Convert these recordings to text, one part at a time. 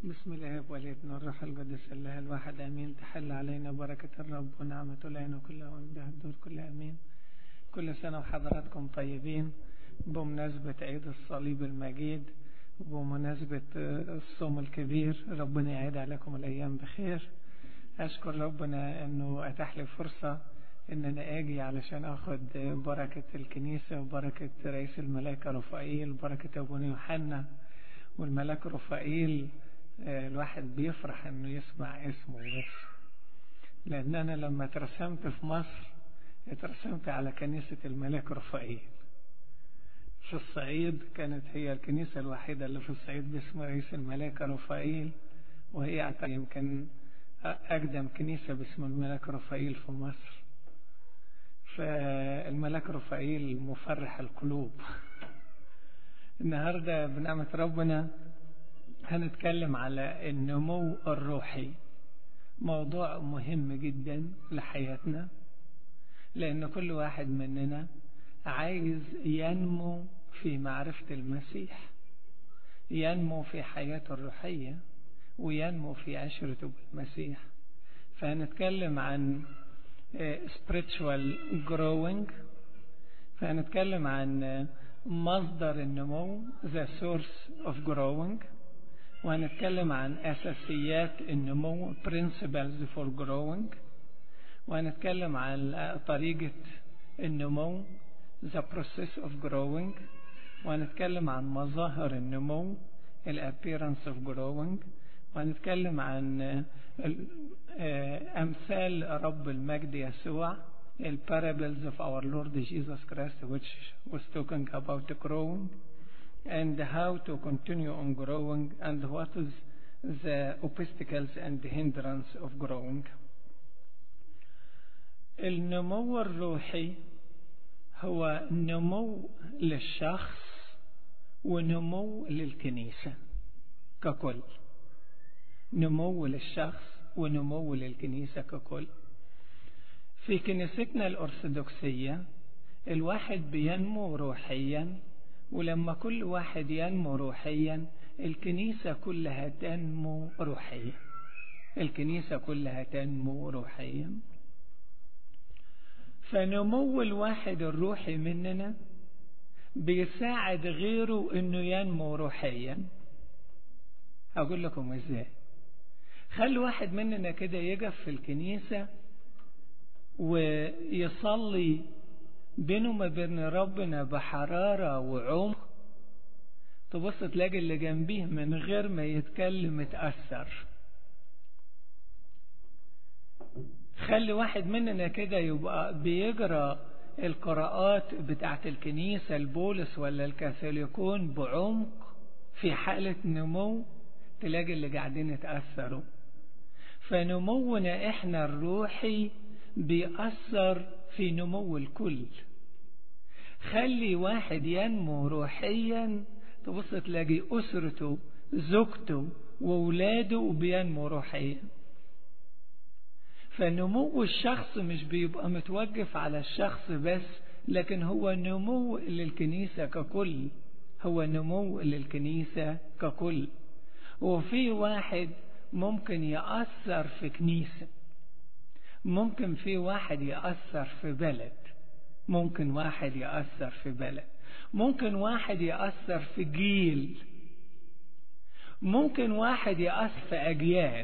بسم الله والابن والروح القدس الله الواحد امين تحل علينا بركة الرب ونعمة العين كلها وامدها الدور كلها امين كل سنة وحضراتكم طيبين بمناسبة عيد الصليب المجيد وبمناسبة الصوم الكبير ربنا يعيد عليكم الايام بخير اشكر ربنا انه اتاح لي فرصة ان انا اجي علشان اخد بركة الكنيسة وبركة رئيس الملائكة رفائيل وبركة ابونا يوحنا والملاك رفائيل الواحد بيفرح انه يسمع اسمه بس لان انا لما اترسمت في مصر اترسمت على كنيسة الملاك رفائيل في الصعيد كانت هي الكنيسة الوحيدة اللي في الصعيد باسم رئيس الملاك رفائيل وهي يمكن أقدم كنيسة باسم الملاك رفائيل في مصر فالملاك رفائيل مفرح القلوب النهاردة بنعمة ربنا هنتكلم على النمو الروحي موضوع مهم جدا لحياتنا لأن كل واحد مننا عايز ينمو في معرفة المسيح ينمو في حياته الروحية وينمو في عشرته بالمسيح فهنتكلم عن spiritual growing فهنتكلم عن مصدر النمو the source of growing وهنتكلم عن أساسيات النمو principles for growing وهنتكلم عن طريقة النمو the process of growing وهنتكلم عن مظاهر النمو ال appearance of growing وهنتكلم عن أمثال رب المجد يسوع ال parables of our Lord Jesus Christ which was talking about growing and how to continue on growing and what is the obstacles and the hindrance of growing النمو الروحي هو نمو للشخص ونمو للكنيسة ككل نمو للشخص ونمو للكنيسة ككل في كنيستنا الأرثوذكسية الواحد بينمو روحيا ولما كل واحد ينمو روحيا الكنيسة كلها تنمو روحيا الكنيسة كلها تنمو روحيا فنمو الواحد الروحي مننا بيساعد غيره انه ينمو روحيا اقول لكم ازاي خلي واحد مننا كده يقف في الكنيسة ويصلي بينه وما بين ربنا بحرارة وعمق تبص تلاقي اللي جنبيه من غير ما يتكلم اتأثر خلي واحد مننا كده يبقى بيقرأ القراءات بتاعت الكنيسة البولس ولا الكاثوليكون بعمق في حالة نمو تلاقي اللي قاعدين يتأثروا فنمونا احنا الروحي بيأثر في نمو الكل خلي واحد ينمو روحيا تبص تلاقي أسرته زوجته وولاده بينمو روحيا فنمو الشخص مش بيبقى متوقف على الشخص بس لكن هو نمو للكنيسة ككل هو نمو للكنيسة ككل وفي واحد ممكن يأثر في كنيسة ممكن في واحد يأثر في بلد ممكن واحد يأثر في بلد ممكن واحد يأثر في جيل ممكن واحد يأثر في أجيال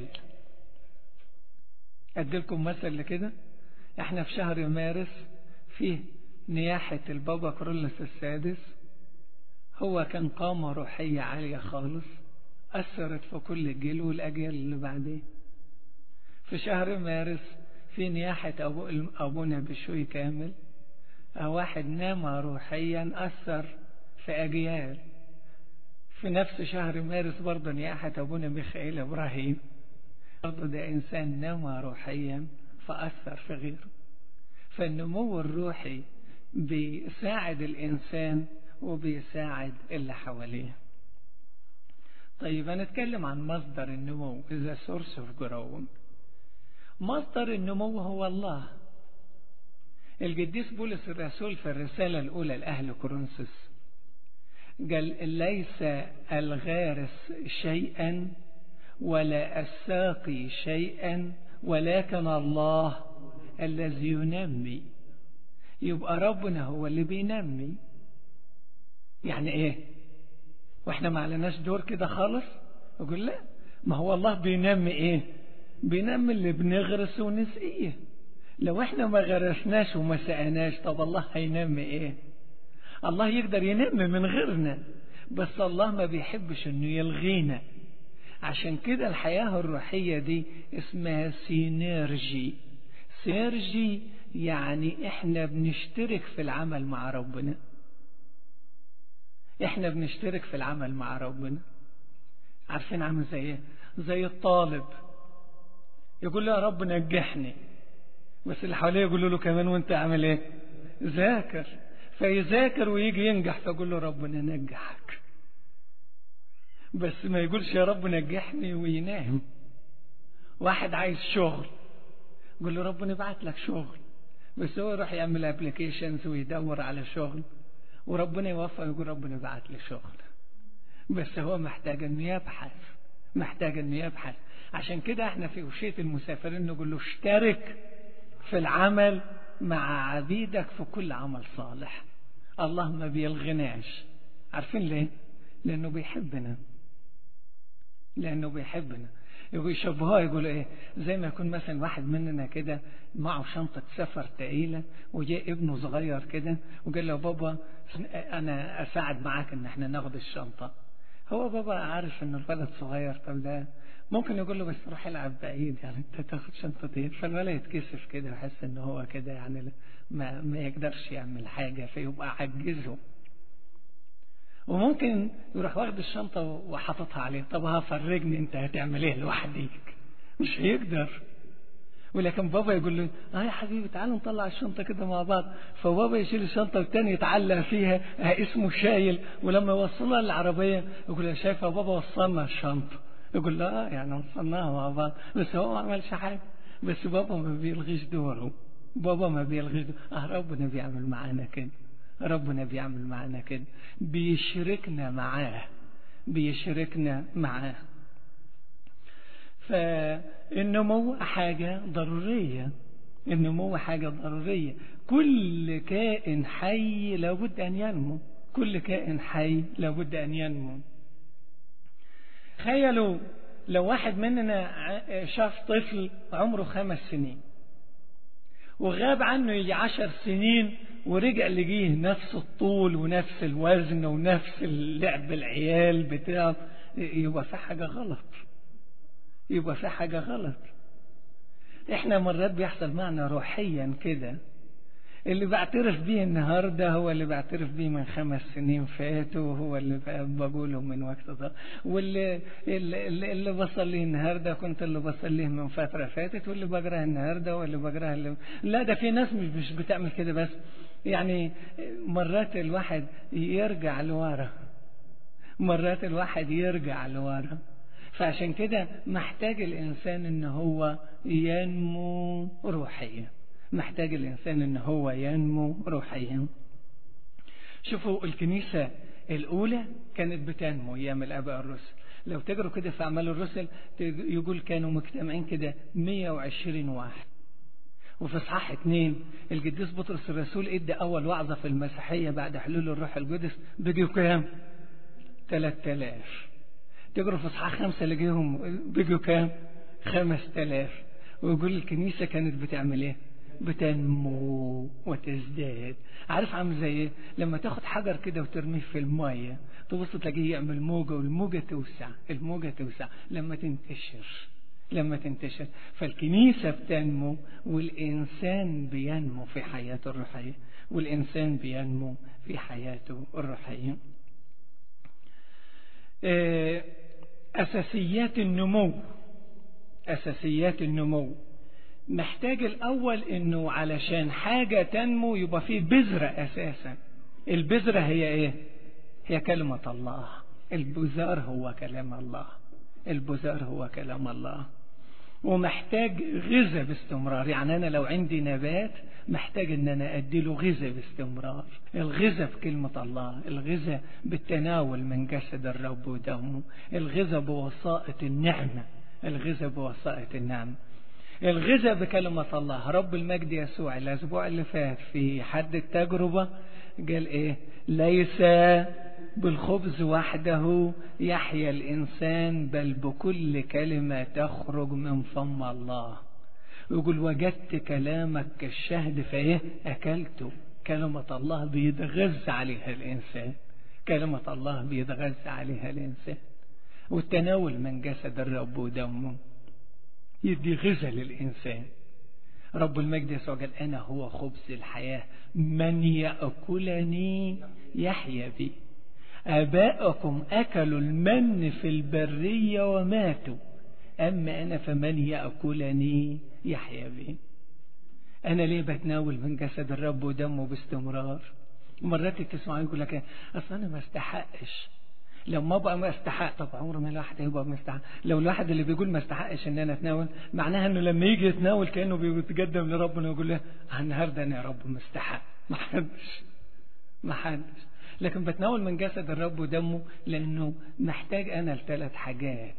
أديلكم مثل كده احنا في شهر مارس فيه نياحة البابا كرولس السادس هو كان قامة روحية عالية خالص أثرت في كل الجيل والأجيال اللي بعديه في شهر مارس في نياحة أبو أبونا بشوي كامل واحد نام روحيا أثر في أجيال في نفس شهر مارس برضه نياحة أبونا ميخائيل إبراهيم برضه ده إنسان نام روحيا فأثر في غيره فالنمو الروحي بيساعد الإنسان وبيساعد اللي حواليه طيب هنتكلم عن مصدر النمو إذا source of growing مصدر النمو هو الله القديس بولس الرسول في الرسالة الأولى لأهل كورنثوس قال ليس الغارس شيئا ولا أستاقي شيئا ولكن الله الذي ينمي يبقى ربنا هو اللي بينمي يعني ايه واحنا ما عليناش دور كده خالص يقول لا ما هو الله بينمي ايه بينمي اللي بنغرس ونسقيه لو احنا ما غرسناش وما سقناش طب الله هينمي ايه الله يقدر ينمي من غيرنا بس الله ما بيحبش انه يلغينا عشان كده الحياة الروحية دي اسمها سينرجي سينرجي يعني احنا بنشترك في العمل مع ربنا احنا بنشترك في العمل مع ربنا عارفين عامل زي ايه زي الطالب يقول له يا رب نجحني بس اللي حواليه يقولوا له كمان وانت عامل ايه ذاكر فيذاكر ويجي ينجح فيقول له ربنا نجحك بس ما يقولش يا رب نجحني وينام واحد عايز شغل يقول له ربنا يبعت لك شغل بس هو يروح يعمل ابلكيشنز ويدور على شغل وربنا يوفق يقول ربنا يبعت لي شغل بس هو محتاج انه يبحث محتاج انه يبحث عشان كده احنا في وشية المسافرين نقول له اشترك في العمل مع عبيدك في كل عمل صالح الله ما بيلغناش عارفين ليه لانه بيحبنا لانه بيحبنا يقول يشبهوها يقول ايه زي ما يكون مثلا واحد مننا كده معه شنطة سفر تقيلة وجاء ابنه صغير كده وقال له بابا انا اساعد معاك ان احنا ناخد الشنطة هو بابا عارف ان الولد صغير طب ده ممكن يقول له بس روح العب بعيد يعني انت تاخد شنطة ايه فالولد يتكسف كده ويحس ان هو كده يعني ما, ما يقدرش يعمل حاجة فيبقى عجزه وممكن يروح واخد الشنطة وحاططها عليه طب هفرجني انت هتعمل ايه لوحدك مش هيقدر ولكن بابا يقول له اه يا حبيبي تعالوا نطلع الشنطة كده مع بعض فبابا يشيل الشنطة والتاني يتعلق فيها اه اسمه شايل ولما يوصلها للعربية يقول له شايفة بابا وصلنا الشنطة يقول له اه يعني وصلناها مع بعض بس هو ما عملش حاجة بس بابا ما بيلغيش دوره بابا ما بيلغيش دوره اه ربنا بيعمل معانا كده ربنا بيعمل معانا كده بيشركنا معاه بيشركنا معاه فالنمو حاجة ضرورية النمو حاجة ضرورية كل كائن حي لابد أن ينمو كل كائن حي لابد أن ينمو تخيلوا لو واحد مننا شاف طفل عمره خمس سنين وغاب عنه يجي عشر سنين ورجع لقيه نفس الطول ونفس الوزن ونفس اللعب العيال بتاعه يبقى في حاجة غلط يبقى في حاجة غلط احنا مرات بيحصل معنا روحيا كده اللي بعترف بيه النهاردة هو اللي بعترف بيه من خمس سنين فاتوا هو اللي بقوله من وقت طبعا واللي اللي, اللي بصل ليه النهاردة كنت اللي بصل ليه من فترة فاتت واللي بقراه النهاردة واللي بقراه اللي لا ده في ناس مش, مش بتعمل كده بس يعني مرات الواحد يرجع لورا مرات الواحد يرجع لورا فعشان كده محتاج الإنسان إن هو ينمو روحيا محتاج الإنسان إن هو ينمو روحيا شوفوا الكنيسة الأولى كانت بتنمو أيام الآباء الرسل لو تجروا كده في أعمال الرسل يقول كانوا مجتمعين كده 120 واحد وفي اصحاح اثنين القديس بطرس الرسول ادى اول وعظه في المسيحيه بعد حلول الروح القدس بقوا كام؟ 3000 تقروا في اصحاح خمسه لقيهم بقوا كام؟ 5000 ويقول الكنيسه كانت بتعمل ايه؟ بتنمو وتزداد عارف عامل زي ايه لما تاخد حجر كده وترميه في الميه تبص تلاقيه يعمل موجه والموجه توسع الموجه توسع لما تنتشر لما تنتشر فالكنيسة بتنمو والإنسان بينمو في حياته الروحية والإنسان بينمو في حياته الروحية أساسيات النمو أساسيات النمو محتاج الأول إنه علشان حاجة تنمو يبقى فيه بذرة أساسا البذرة هي إيه؟ هي كلمة الله البذار هو كلام الله البذار هو كلام الله ومحتاج غذاء باستمرار يعني أنا لو عندي نبات محتاج ان انا اديله غذاء باستمرار الغذاء في كلمة الله الغذاء بالتناول من جسد الرب ودمه الغذاء بوسائط النعمة الغذاء بوسائط النعمة الغذاء بكلمة الله رب المجد يسوع الأسبوع اللي فات في حد التجربة قال إيه ليس بالخبز وحده يحيا الإنسان بل بكل كلمة تخرج من فم الله يقول وجدت كلامك كالشهد فإيه أكلته كلمة الله بيتغذى عليها الإنسان كلمة الله بيتغذى عليها الإنسان والتناول من جسد الرب ودمه يدي غذاء للإنسان رب المجد يسوع قال أنا هو خبز الحياة من يأكلني يحيا بي آباءكم أكلوا المن في البرية وماتوا أما أنا فمن يأكلني يحيا بي أنا ليه بتناول من جسد الرب ودمه باستمرار مرات تسمعوا يقول لك أصل أنا ما استحقش لو ما بقى ما استحق طب عمره ما الواحد هيبقى ما استحق لو الواحد اللي بيقول ما استحقش ان انا اتناول معناها انه لما يجي يتناول كانه بيتقدم لربنا ويقول له النهارده انا يا رب مستحق ما حدش ما حدش لكن بتناول من جسد الرب ودمه لانه محتاج انا لثلاث حاجات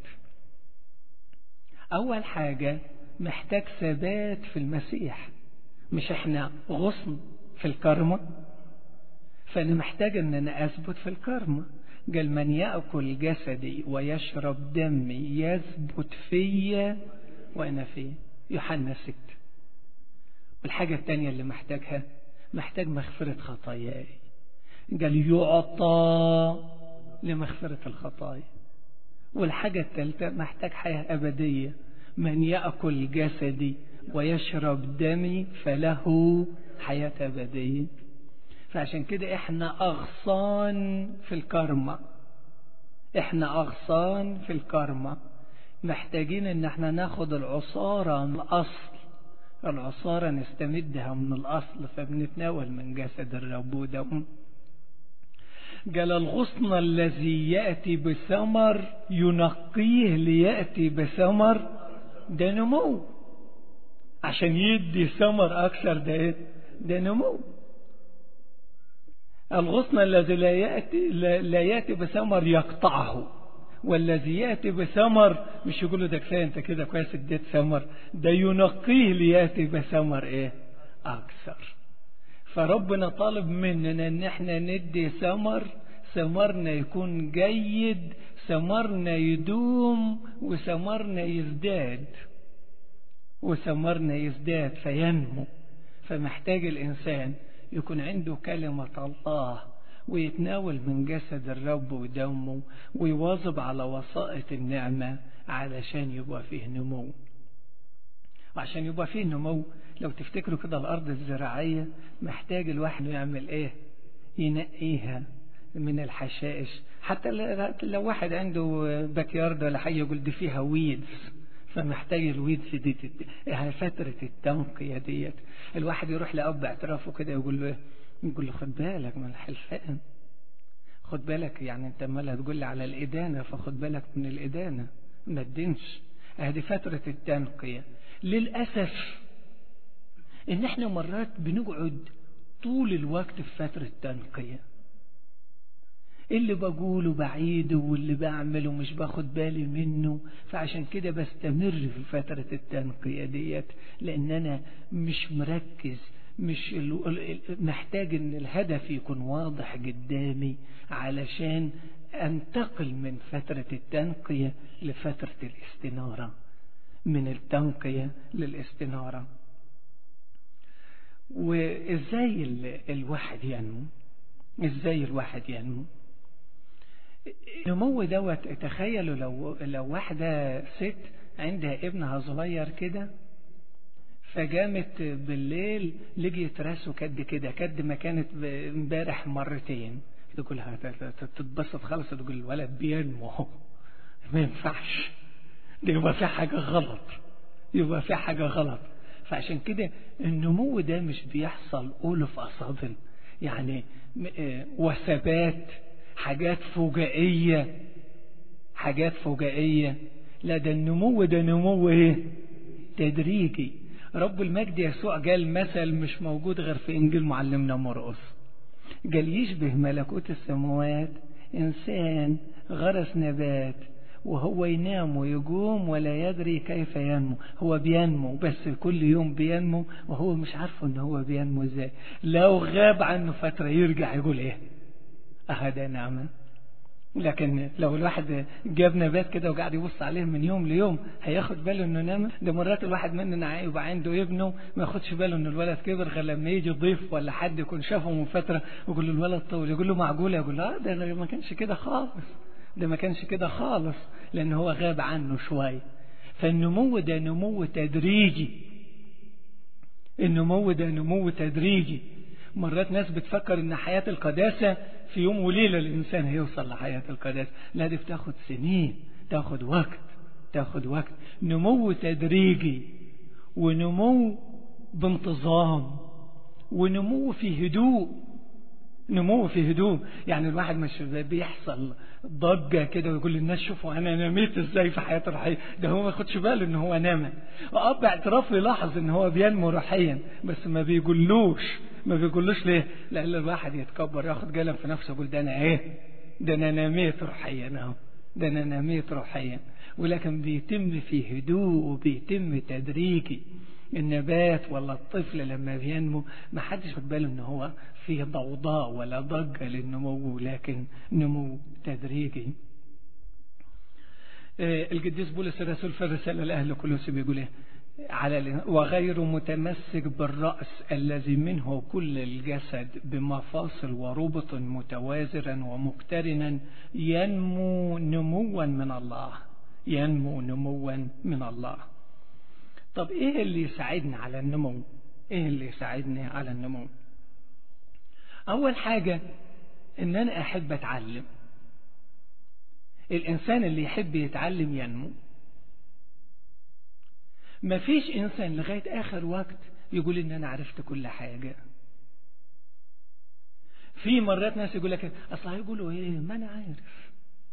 اول حاجه محتاج ثبات في المسيح مش احنا غصن في الكرمه فانا محتاج ان انا اثبت في الكرمه قال من يأكل جسدي ويشرب دمي يثبت فيا وأنا فيه يوحنا ست والحاجة الثانية اللي محتاجها محتاج مغفرة خطاياي قال يعطى لمغفرة الخطايا والحاجة الثالثة محتاج حياة أبدية من يأكل جسدي ويشرب دمي فله حياة أبدية فعشان كده احنا اغصان في الكرمة احنا اغصان في الكرمة محتاجين ان احنا ناخد العصارة من الاصل العصارة نستمدها من الاصل فبنتناول من جسد الرب ودم قال الغصن الذي يأتي بثمر ينقيه ليأتي بثمر ده نمو عشان يدي ثمر اكثر ده ده نمو الغصن الذي لا يأتي, لا يأتي بثمر يقطعه والذي يأتي بثمر مش يقول له ده كفاية انت كده كويس اديت ثمر ده ينقيه ليأتي بثمر ايه اكثر فربنا طالب مننا ان احنا ندي ثمر ثمرنا يكون جيد ثمرنا يدوم وثمرنا يزداد وثمرنا يزداد فينمو فمحتاج الإنسان يكون عنده كلمة الله ويتناول من جسد الرب ودمه ويواظب على وسائط النعمة علشان يبقى فيه نمو وعشان يبقى فيه نمو لو تفتكروا كده الأرض الزراعية محتاج الواحد يعمل إيه ينقيها من الحشائش حتى لو واحد عنده باك يارد ولا حاجة يقول دي فيها ويدز فمحتاج الويدز دي يعني فترة التنقية ديت الواحد يروح لأب اعترافه كده يقول له يقول له خد بالك من الحلفان خد بالك يعني انت مالها تقول لي على الإدانة فخد بالك من الإدانة ما تدينش هذه فترة التنقية للأسف ان احنا مرات بنقعد طول الوقت في فترة التنقية اللي بقوله بعيده واللي بعمله مش باخد بالي منه فعشان كده بستمر في فترة التنقية ديت لان انا مش مركز مش محتاج ان الهدف يكون واضح قدامي علشان انتقل من فترة التنقية لفترة الاستنارة من التنقية للاستنارة وازاي الواحد ينمو ازاي الواحد ينمو النمو دوت تخيلوا لو لو واحدة ست عندها ابنها صغير كده فجامت بالليل لقيت راسه كد كده كد ما كانت امبارح مرتين تقول تتبسط خالص تقول الولد بينمو ما ينفعش يبقى في حاجة غلط يبقى في حاجة غلط فعشان كده النمو ده مش بيحصل ألف أصابن يعني وثبات حاجات فجائية حاجات فجائية لا ده النمو ده نمو ايه تدريجي رب المجد يسوع قال مثل مش موجود غير في إنجيل معلمنا مرقس قال يشبه ملكوت السماوات إنسان غرس نبات وهو ينام ويقوم ولا يدري كيف ينمو هو بينمو بس كل يوم بينمو وهو مش عارفه ان هو بينمو ازاي لو غاب عنه فترة يرجع يقول ايه اهدى نعمة لكن لو الواحد جاب نبات كده وقاعد يبص عليه من يوم ليوم هياخد باله انه نام ده مرات الواحد مننا يبقى عنده ابنه ما ياخدش باله ان الولد كبر غير لما يجي ضيف ولا حد يكون شافه من فتره ويقول له الولد طول يقول له معقوله يقول له اه ده ما كانش كده خالص ده ما كانش كده خالص لان هو غاب عنه شويه فالنمو ده نمو تدريجي النمو ده نمو تدريجي مرات ناس بتفكر ان حياة القداسة في يوم وليلة الانسان هيوصل لحياة القداسة لا دي بتاخد سنين تاخد وقت تاخد وقت نمو تدريجي ونمو بانتظام ونمو في هدوء نمو في هدوء يعني الواحد مش بيحصل ضجة كده ويقول للناس شوفوا انا نميت ازاي في حياة روحية ده هو ما ياخدش باله ان هو نام اب اعتراف يلاحظ ان هو بينمو روحيا بس ما بيقولوش ما بيقولوش ليه لان الواحد يتكبر ياخد قلم في نفسه يقول ده انا ايه ده انا نميت روحيا اهو ده انا نميت روحيا ولكن بيتم في هدوء وبيتم تدريجي النبات ولا الطفل لما بينمو ما حدش واخد باله ان هو فيه ضوضاء ولا ضجة للنمو لكن نمو تدريجي القديس بولس الرسول في الرسالة لأهل كلوس بيقول ايه على وغير متمسك بالرأس الذي منه كل الجسد بمفاصل وربط متوازرا ومقترنا ينمو نموا من الله ينمو نموا من الله طب ايه اللي يساعدنا على النمو ايه اللي يساعدني على النمو اول حاجة ان انا احب اتعلم الانسان اللي يحب يتعلم ينمو مفيش انسان لغاية اخر وقت يقول ان انا عرفت كل حاجة في مرات ناس يقول لك اصلا يقولوا ايه ما انا عارف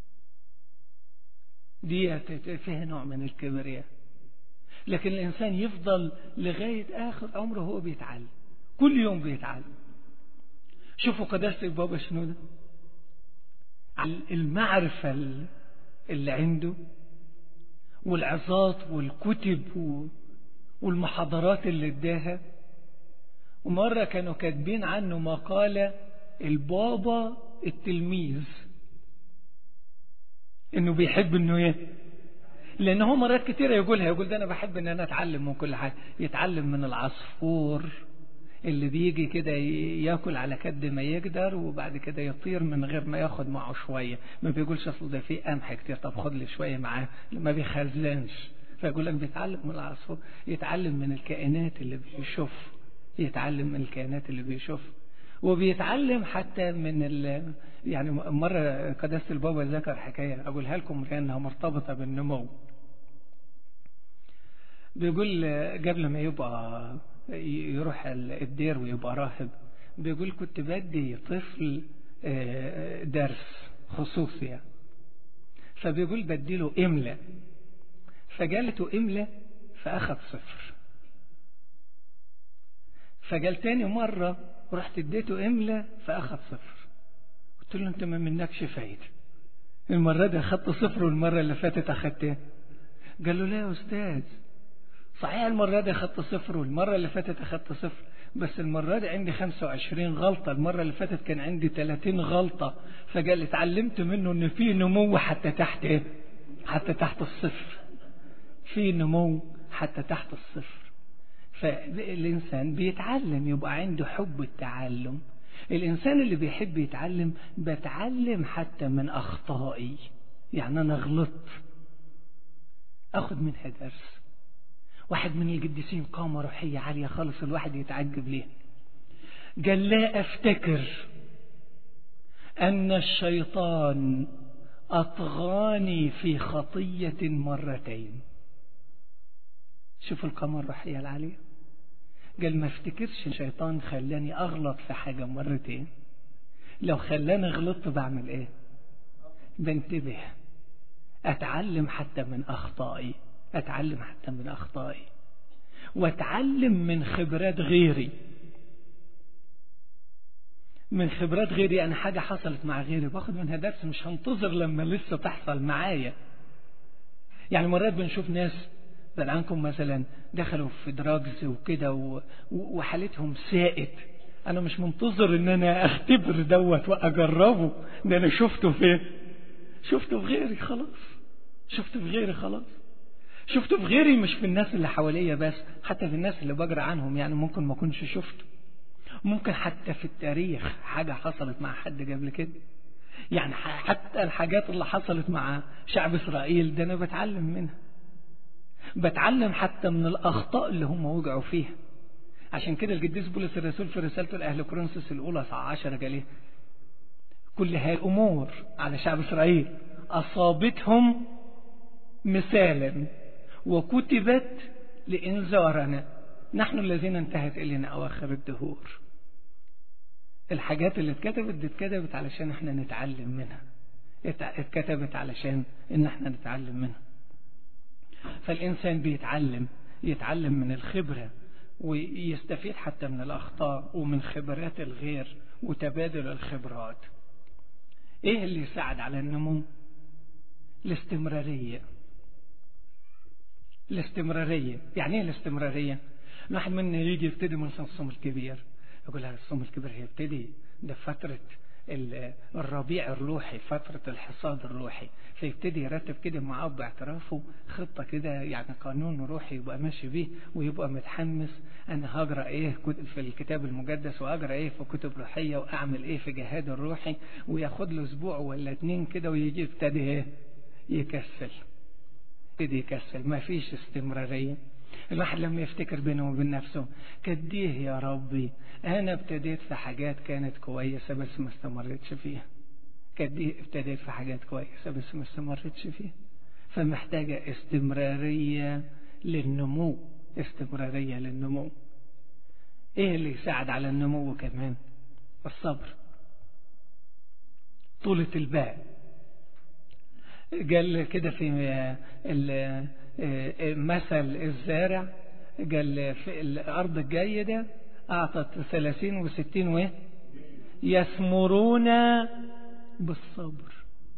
دي فيها نوع من الكبرياء لكن الإنسان يفضل لغاية آخر عمره هو بيتعلم كل يوم بيتعلم شوفوا قداسة بابا شنو ده المعرفة اللي عنده والعظات والكتب والمحاضرات اللي اداها ومرة كانوا كاتبين عنه مقالة البابا التلميذ انه بيحب انه ايه لان هو مرات كتيرة يقولها يقول ده انا بحب ان انا اتعلم من كل حاجة يتعلم من العصفور اللي بيجي كده ياكل على قد ما يقدر وبعد كده يطير من غير ما ياخد معه شوية ما بيقولش اصل ده فيه قمح كتير طب خد لي شوية معاه ما بيخزنش فيقول لك بيتعلم من العصفور يتعلم من الكائنات اللي بيشوف يتعلم من الكائنات اللي بيشوف وبيتعلم حتى من ال يعني مرة قداسة البابا ذكر حكاية أقولها لكم لأنها مرتبطة بالنمو بيقول قبل ما يبقى يروح الدير ويبقى راهب بيقول كنت بدي طفل درس خصوصي يعني فبيقول بديله إملة فجالته إملة فأخذ صفر فقال تاني مرة رحت اديته إملة فأخذ صفر قلت له أنت ما منكش فايدة المرة دي أخدت صفر والمرة اللي فاتت أخدت قال له لا يا أستاذ صحيح المرة دي أخدت صفر والمرة اللي فاتت أخدت صفر بس المرة دي عندي 25 غلطة المرة اللي فاتت كان عندي 30 غلطة فقال اتعلمت منه ان في نمو حتى تحت ايه حتى تحت الصفر في نمو حتى تحت الصفر فالإنسان بيتعلم يبقى عنده حب التعلم الإنسان اللي بيحب يتعلم بتعلم حتى من أخطائي يعني أنا غلطت أخذ منها درس واحد من القديسين قامة روحية عالية خالص الواحد يتعجب ليه قال لا أفتكر أن الشيطان أطغاني في خطية مرتين شوف القامة الروحية العالية قال ما افتكرش الشيطان خلاني أغلط في حاجة مرتين لو خلاني غلطت بعمل ايه بنتبه أتعلم حتى من أخطائي أتعلم حتى من أخطائي واتعلم من خبرات غيري من خبرات غيري أنا حاجة حصلت مع غيري باخد منها درس مش هنتظر لما لسه تحصل معايا يعني مرات بنشوف ناس عنكم مثلا دخلوا في دراجز وكده وحالتهم ساءت انا مش منتظر ان انا اختبر دوت واجربه ده انا شفته فين شفته في غيري خلاص شفته في غيري خلاص شفته في غيري مش في الناس اللي حواليا بس حتى في الناس اللي بجرى عنهم يعني ممكن ما اكونش شفته ممكن حتى في التاريخ حاجة حصلت مع حد قبل كده يعني حتى الحاجات اللي حصلت مع شعب إسرائيل ده أنا بتعلم منها بتعلم حتى من الأخطاء اللي هم وقعوا فيها عشان كده القديس بولس الرسول في رسالته لأهل كورنثوس الأولى 19 قال إيه كل هذه الأمور على شعب إسرائيل أصابتهم مثالا وكتبت لإنذارنا نحن الذين انتهت إلينا أواخر الدهور الحاجات اللي اتكتبت دي اتكتبت علشان احنا نتعلم منها اتكتبت علشان ان احنا نتعلم منها فالإنسان بيتعلم يتعلم من الخبرة ويستفيد حتى من الأخطاء ومن خبرات الغير وتبادل الخبرات ايه اللي يساعد على النمو الاستمرارية الاستمرارية يعني ايه الاستمرارية الواحد منا يجي يبتدي من الصوم الكبير يقول هذا الصوم الكبير هيبتدي ده فترة الربيع الروحي فترة الحصاد الروحي فيبتدي يرتب كده معاه باعترافه خطة كده يعني قانون روحي يبقى ماشي بيه ويبقى متحمس أنا هقرأ إيه في الكتاب المقدس وأقرأ إيه في كتب روحية وأعمل إيه في جهاد الروحي وياخد له أسبوع ولا اتنين كده ويجي يبتدي إيه يكسل يبتدي يكسل ما فيش استمرارية الواحد لما يفتكر بينه وبين نفسه كديه يا ربي أنا ابتديت في حاجات كانت كويسة بس ما استمرتش فيها كديه ابتديت في حاجات كويسة بس ما استمرتش فيها فمحتاجة استمرارية للنمو استمرارية للنمو ايه اللي يساعد على النمو كمان الصبر طولة البال قال كده في مثل الزارع قال في الأرض الجيدة أعطت ثلاثين وستين وإيه يثمرون بالصبر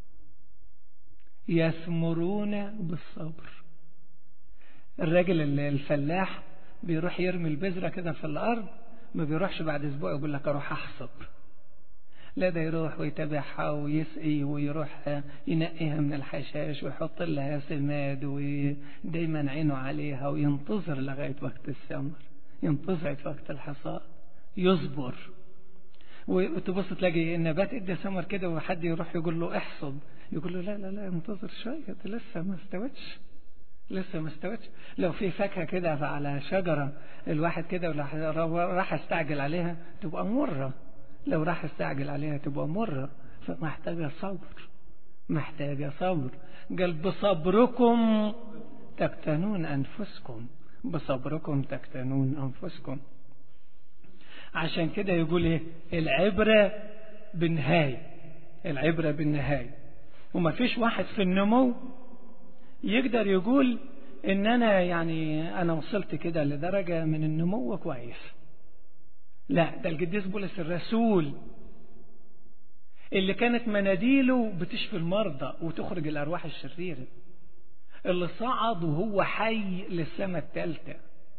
يثمرون بالصبر الراجل الفلاح بيروح يرمي البذرة كده في الأرض ما بيروحش بعد أسبوع يقول لك أروح أحصد لا ده يروح ويتابعها ويسقي ويروح ينقيها من الحشاش ويحط لها سماد ودايما عينه عليها وينتظر لغاية وقت الثمر ينتظر وقت الحصاد يصبر وتبص تلاقي النبات ادى ثمر كده وحد يروح يقول له احصد يقول له لا لا لا انتظر شوية ده لسه ما استوتش لسه ما استوتش لو في فاكهة كده على شجرة الواحد كده راح استعجل عليها تبقى مرة لو راح استعجل عليها تبقى مرة فمحتاجة صبر محتاجة صبر قال بصبركم تقتنون أنفسكم بصبركم تقتنون أنفسكم عشان كده يقول ايه العبرة بالنهاية العبرة بالنهاية وما فيش واحد في النمو يقدر يقول ان انا يعني انا وصلت كده لدرجة من النمو كويس لا ده القديس بولس الرسول اللي كانت مناديله بتشفي المرضى وتخرج الارواح الشريره اللي صعد وهو حي للسماء الثالثه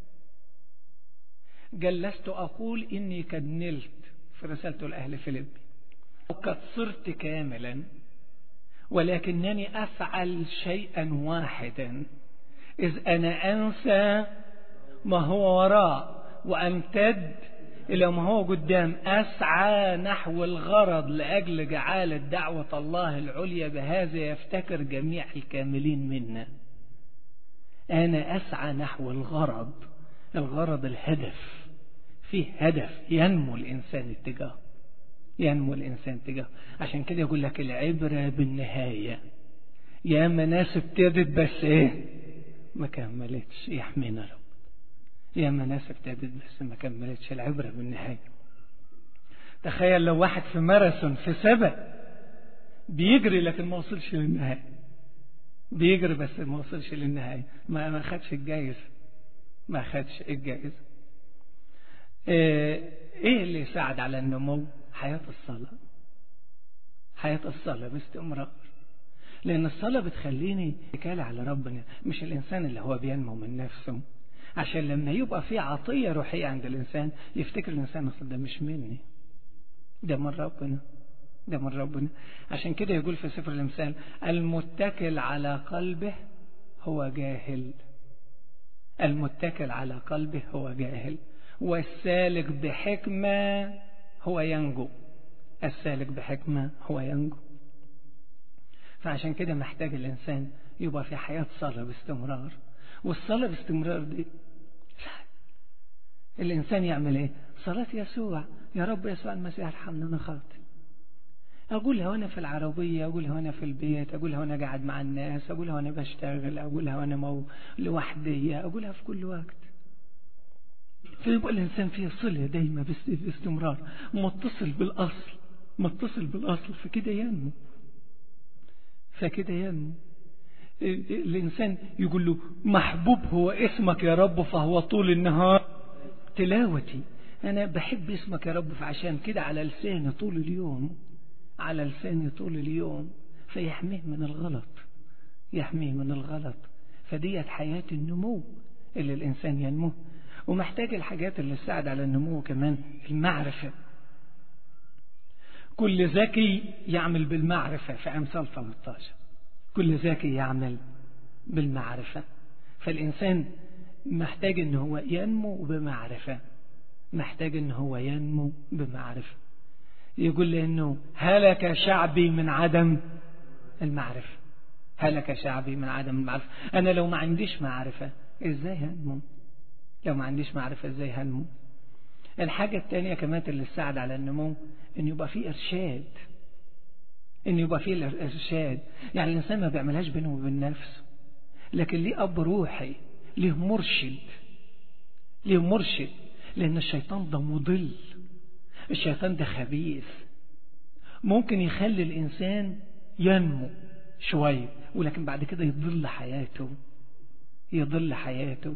قال لست اقول اني قد نلت في رسالته لاهل فيليب وقد صرت كاملا ولكنني افعل شيئا واحدا اذ انا انسى ما هو وراء وامتد إلى ما هو قدام أسعى نحو الغرض لأجل جعالة دعوة الله العليا بهذا يفتكر جميع الكاملين منا أنا أسعى نحو الغرض الغرض الهدف فيه هدف ينمو الإنسان اتجاه ينمو الإنسان اتجاه عشان كده يقول لك العبرة بالنهاية يا اما ناس ابتدت بس ايه ما كملتش يحمينا رب يا اما ناس ابتدت بس ما كملتش العبرة بالنهاية تخيل لو واحد في ماراثون في سبق بيجري لكن ما وصلش للنهاية بيجري بس ما وصلش للنهاية ما ما خدش الجايزة ما خدش الجائزة ايه اللي يساعد على النمو حياة الصلاة حياة الصلاة باستمرار لأن الصلاة بتخليني اتكالي على ربنا مش الإنسان اللي هو بينمو من نفسه عشان لما يبقى في عطية روحية عند الإنسان يفتكر الإنسان أصل ده مش مني ده من ربنا ده من ربنا عشان كده يقول في سفر الإمثال المتكل على قلبه هو جاهل المتكل على قلبه هو جاهل والسالك بحكمة هو ينجو السالك بحكمة هو ينجو فعشان كده محتاج الإنسان يبقى في حياة صلاة باستمرار والصلاة باستمرار دي الإنسان يعمل إيه صلاة يسوع يا رب يسوع المسيح ارحمنا أنا خاطئ أقولها وأنا في العربية أقولها وأنا في البيت أقولها وأنا قاعد مع الناس أقولها وأنا بشتغل أقولها وأنا مو لوحدي أقولها في كل وقت فيبقى الإنسان فيه صلة دايما باستمرار متصل بالأصل متصل بالأصل فكده ينمو فكده ينمو الإنسان يقول له محبوب هو اسمك يا رب فهو طول النهار تلاوتي أنا بحب اسمك يا رب فعشان كده على لساني طول اليوم على لساني طول اليوم فيحميه من الغلط يحميه من الغلط فديت حياة النمو اللي الإنسان ينمو ومحتاج الحاجات اللي تساعد على النمو كمان المعرفة كل ذكي يعمل بالمعرفة في أمثال 13 كل ذكي يعمل بالمعرفة فالإنسان محتاج أن هو ينمو بمعرفة محتاج أن هو ينمو بمعرفة يقول لأنه هلك شعبي من عدم المعرفة هلك شعبي من عدم المعرفة أنا لو ما عنديش معرفة إزاي هنمو لو ما عنديش معرفة إزاي هنمو الحاجة الثانية كمان اللي تساعد على النمو أن يبقى فيه إرشاد أن يبقى فيه الإرشاد يعني الإنسان ما بيعملهاش بينه وبين نفسه لكن ليه أب روحي ليه مرشد ليه مرشد لأن الشيطان ده مضل الشيطان ده خبيث ممكن يخلي الإنسان ينمو شوية ولكن بعد كده يضل حياته يضل حياته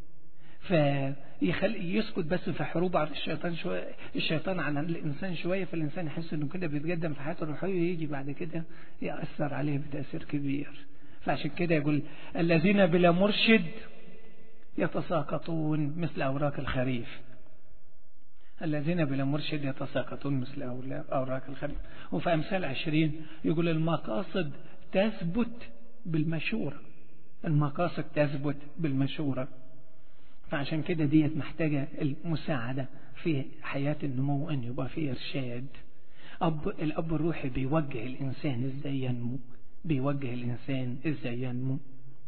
فيخلي يسكت بس في حروب على الشيطان شوية الشيطان على الإنسان شوية فالإنسان يحس إنه كده بيتقدم في حياته الروحية يجي بعد كده يأثر عليه بتأثير كبير فعشان كده يقول الذين بلا مرشد يتساقطون مثل أوراق الخريف الذين بلا مرشد يتساقطون مثل أوراق الخريف وفي أمثال عشرين يقول المقاصد تثبت بالمشورة المقاصد تثبت بالمشورة فعشان كده ديت محتاجة المساعدة في حياة النمو أن يبقى فيه إرشاد أب الأب الروحي بيوجه الإنسان إزاي ينمو بيوجه الإنسان إزاي ينمو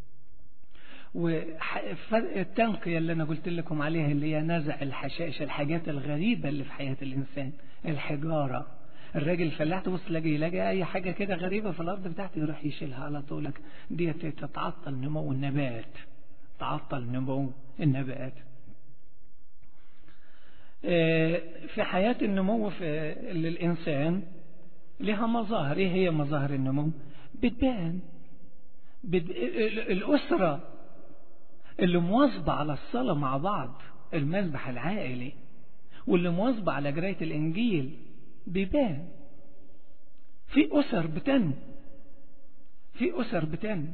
والتنقية اللي أنا قلت لكم عليها اللي هي نزع الحشائش الحاجات الغريبة اللي في حياة الإنسان الحجارة الراجل الفلاح تبص تلاقي يلاقي أي حاجة كده غريبة في الأرض بتاعته يروح يشيلها على طول دي تتعطل نمو النبات تعطل نمو النبات في حياة النمو في للإنسان لها مظاهر إيه هي مظاهر النمو بتبان بت... الأسرة اللي مواظبة على الصلاة مع بعض المذبح العائلي واللي مواظبة على قراية الإنجيل بيبان في أسر بتنمو في أسر بتنمو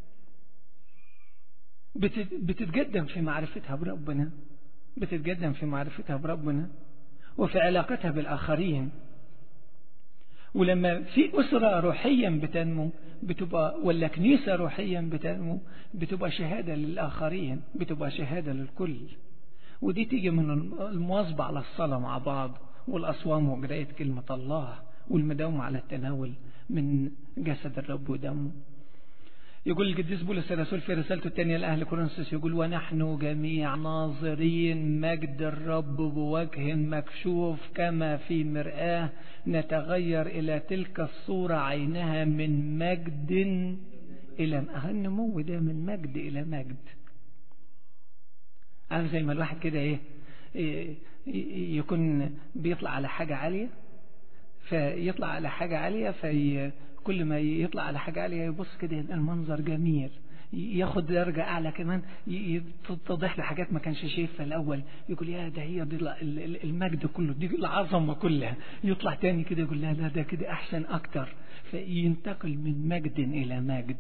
بتتقدم في معرفتها بربنا بتتقدم في معرفتها بربنا وفي علاقتها بالآخرين ولما في أسرة روحيا بتنمو بتبقى ولا كنيسة روحيا بتنمو بتبقى شهادة للآخرين بتبقى شهادة للكل ودي تيجي من المواظبة على الصلاة مع بعض والأصوام وقراية كلمة الله والمداومة على التناول من جسد الرب ودمه يقول القديس بولس الرسول في رسالته الثانية لأهل كورنثوس يقول ونحن جميع ناظرين مجد الرب بوجه مكشوف كما في مرآة نتغير إلى تلك الصورة عينها من مجد إلى النمو ده من مجد إلى مجد عارف زي ما الواحد كده إيه, إيه يكون بيطلع على حاجة عالية فيطلع على حاجة عالية في كل ما يطلع على حاجة عالية يبص كده المنظر جميل ياخد درجة أعلى كمان تتضح له حاجات ما كانش شايفها الأول يقول يا ده هي دي المجد كله دي العظمة كلها يطلع تاني كده يقول لا لا ده كده أحسن أكتر فينتقل من مجد إلى مجد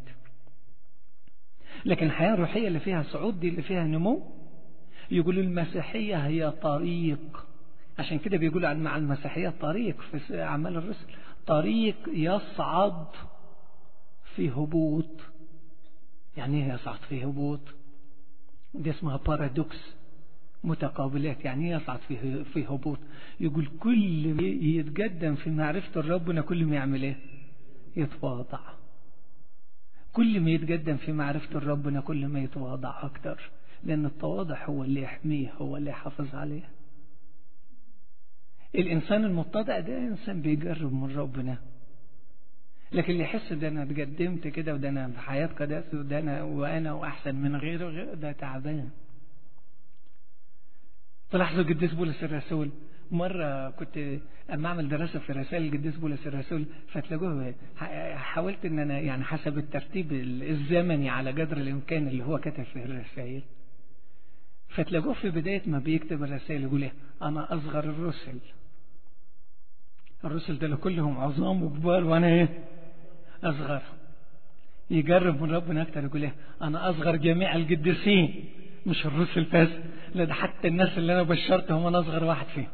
لكن الحياة الروحية اللي فيها صعود دي اللي فيها نمو يقولوا المسيحية هي طريق عشان كده بيقولوا عن مع المسيحية طريق في أعمال الرسل طريق يصعد في هبوط يعني ايه يصعد في هبوط دي اسمها بارادوكس متقابلات يعني ايه يصعد في في هبوط يقول كل يتقدم في معرفة ربنا كل ما يعمل ايه يتواضع كل ما يتقدم في معرفة ربنا كل ما يتواضع أكتر لأن التواضع هو اللي يحميه هو اللي يحافظ عليه الإنسان المتضع ده إنسان بيجرب من ربنا لكن اللي يحس ده أنا اتقدمت كده وده أنا في حياة قداسة وده أنا وأنا وأحسن من غيره غير ده تعبان تلاحظوا القديس بولس الرسول مرة كنت أما أعمل دراسة في رسائل القديس بولس الرسول فتلاقوه حاولت إن أنا يعني حسب الترتيب الزمني على قدر الإمكان اللي هو كتب فيه الرسائل فتلاقوه في بداية ما بيكتب الرسائل يقول إيه أنا أصغر الرسل الرسل ده كلهم عظام وكبار وأنا إيه أصغر يجرب من ربنا أكتر يقول إيه أنا أصغر جميع القديسين مش الرسل بس لا ده حتى الناس اللي أنا بشرتهم أنا أصغر واحد فيهم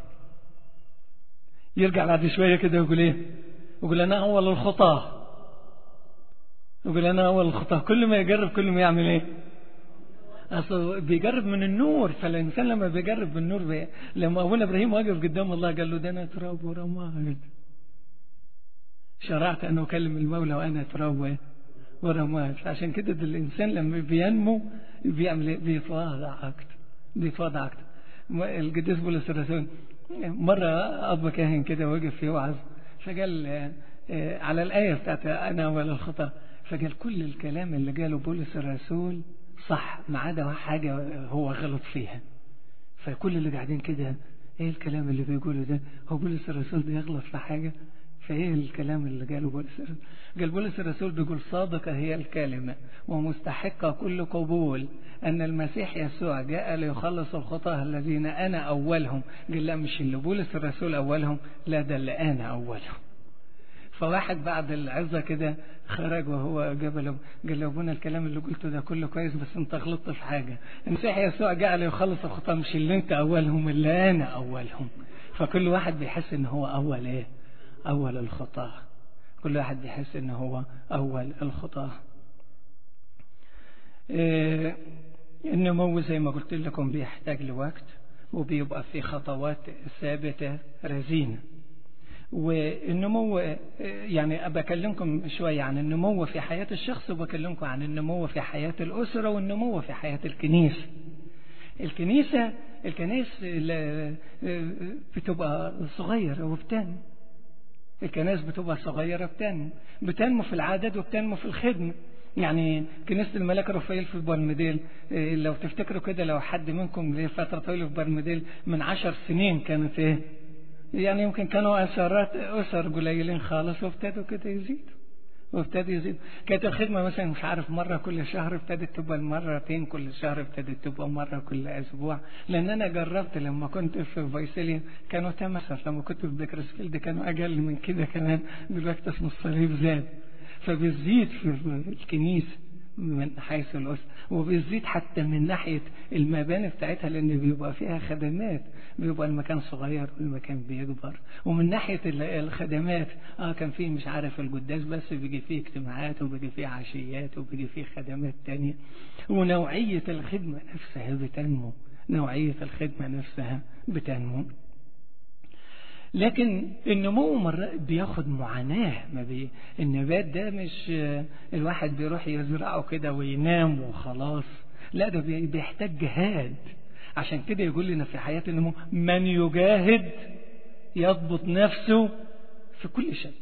يرجع بعد شوية كده يقول إيه يقول أنا أول الخطاة يقول أنا أول الخطاة كل ما يجرب كل ما يعمل إيه أصل بيجرب من النور فالإنسان لما بيجرب من النور بي... لما أبونا إبراهيم وقف قدام الله قال له ده أنا تراب ورماد شرعت أن أكلم المولى وأنا تراب ورماد عشان كده ده الإنسان لما بينمو بيعمل بيتواضع أكتر بيتواضع أكتر القديس بولس الرسول مرة أب كاهن كده وقف يوعظ فقال على الآية بتاعت أنا أول الخطأ فقال كل الكلام اللي قاله بولس الرسول صح ما عدا حاجة هو غلط فيها فكل اللي قاعدين كده ايه الكلام اللي بيقوله ده هو بولس الرسول ده يغلط في حاجة فايه الكلام اللي قاله بولس الرسول قال بولس الرسول بيقول صادقة هي الكلمة ومستحقة كل قبول أن المسيح يسوع جاء ليخلص الخطاة الذين أنا أولهم قال لا مش اللي بولس الرسول أولهم لا ده اللي أنا أولهم فواحد بعد العظة كده خرج وهو جبل قال له ابونا الكلام اللي قلته ده كله كويس بس انت غلطت في حاجة المسيح يسوع جاء ليخلص الخطاة مش اللي انت أولهم اللي أنا أولهم فكل واحد بيحس ان هو أول ايه أول الخطاة كل واحد بيحس ان هو أول الخطاة إيه النمو زي ما قلت لكم بيحتاج لوقت وبيبقى في خطوات ثابتة رزينة والنمو يعني بكلمكم شوية عن النمو في حياة الشخص وبكلمكم عن النمو في حياة الأسرة والنمو في حياة الكنيسة الكنيسة الكنيسة بتبقى صغيرة وبتنمو الكنائس بتبقى صغيرة بتنمو بتنمو في العدد وبتنمو في الخدمة يعني كنيسة الملاك رفائيل في برمديل لو تفتكروا كده لو حد منكم لفترة طويلة في برمديل من عشر سنين كانت ايه يعني يمكن كانوا أسرات أسر قليلين خالص وابتدوا كده يزيدوا وابتدوا يزيدوا كانت الخدمة مثلا مش عارف مرة كل شهر ابتدت تبقى مرتين كل شهر ابتدت تبقى مرة كل أسبوع لأن أنا جربت لما كنت في فيسيليا كانوا تمثل لما كنت في بيكرسفيلد كانوا أقل من كده كمان دلوقتي اسم الصليب زاد فبيزيد في الكنيسة من حيث الأسرة وبيزيد حتى من ناحية المباني بتاعتها لأن بيبقى فيها خدمات بيبقى المكان صغير والمكان بيكبر ومن ناحية الخدمات اه كان فيه مش عارف القداس بس بيجي فيه اجتماعات وبيجي فيه عشيات وبيجي فيه خدمات تانية ونوعية الخدمة نفسها بتنمو نوعية الخدمة نفسها بتنمو لكن النمو مرة بياخد معاناة ما بي... النبات ده مش الواحد بيروح يزرعه كده وينام وخلاص لا ده بيحتاج جهاد عشان كده يقول لنا في حياة النمو من يجاهد يضبط نفسه في كل شيء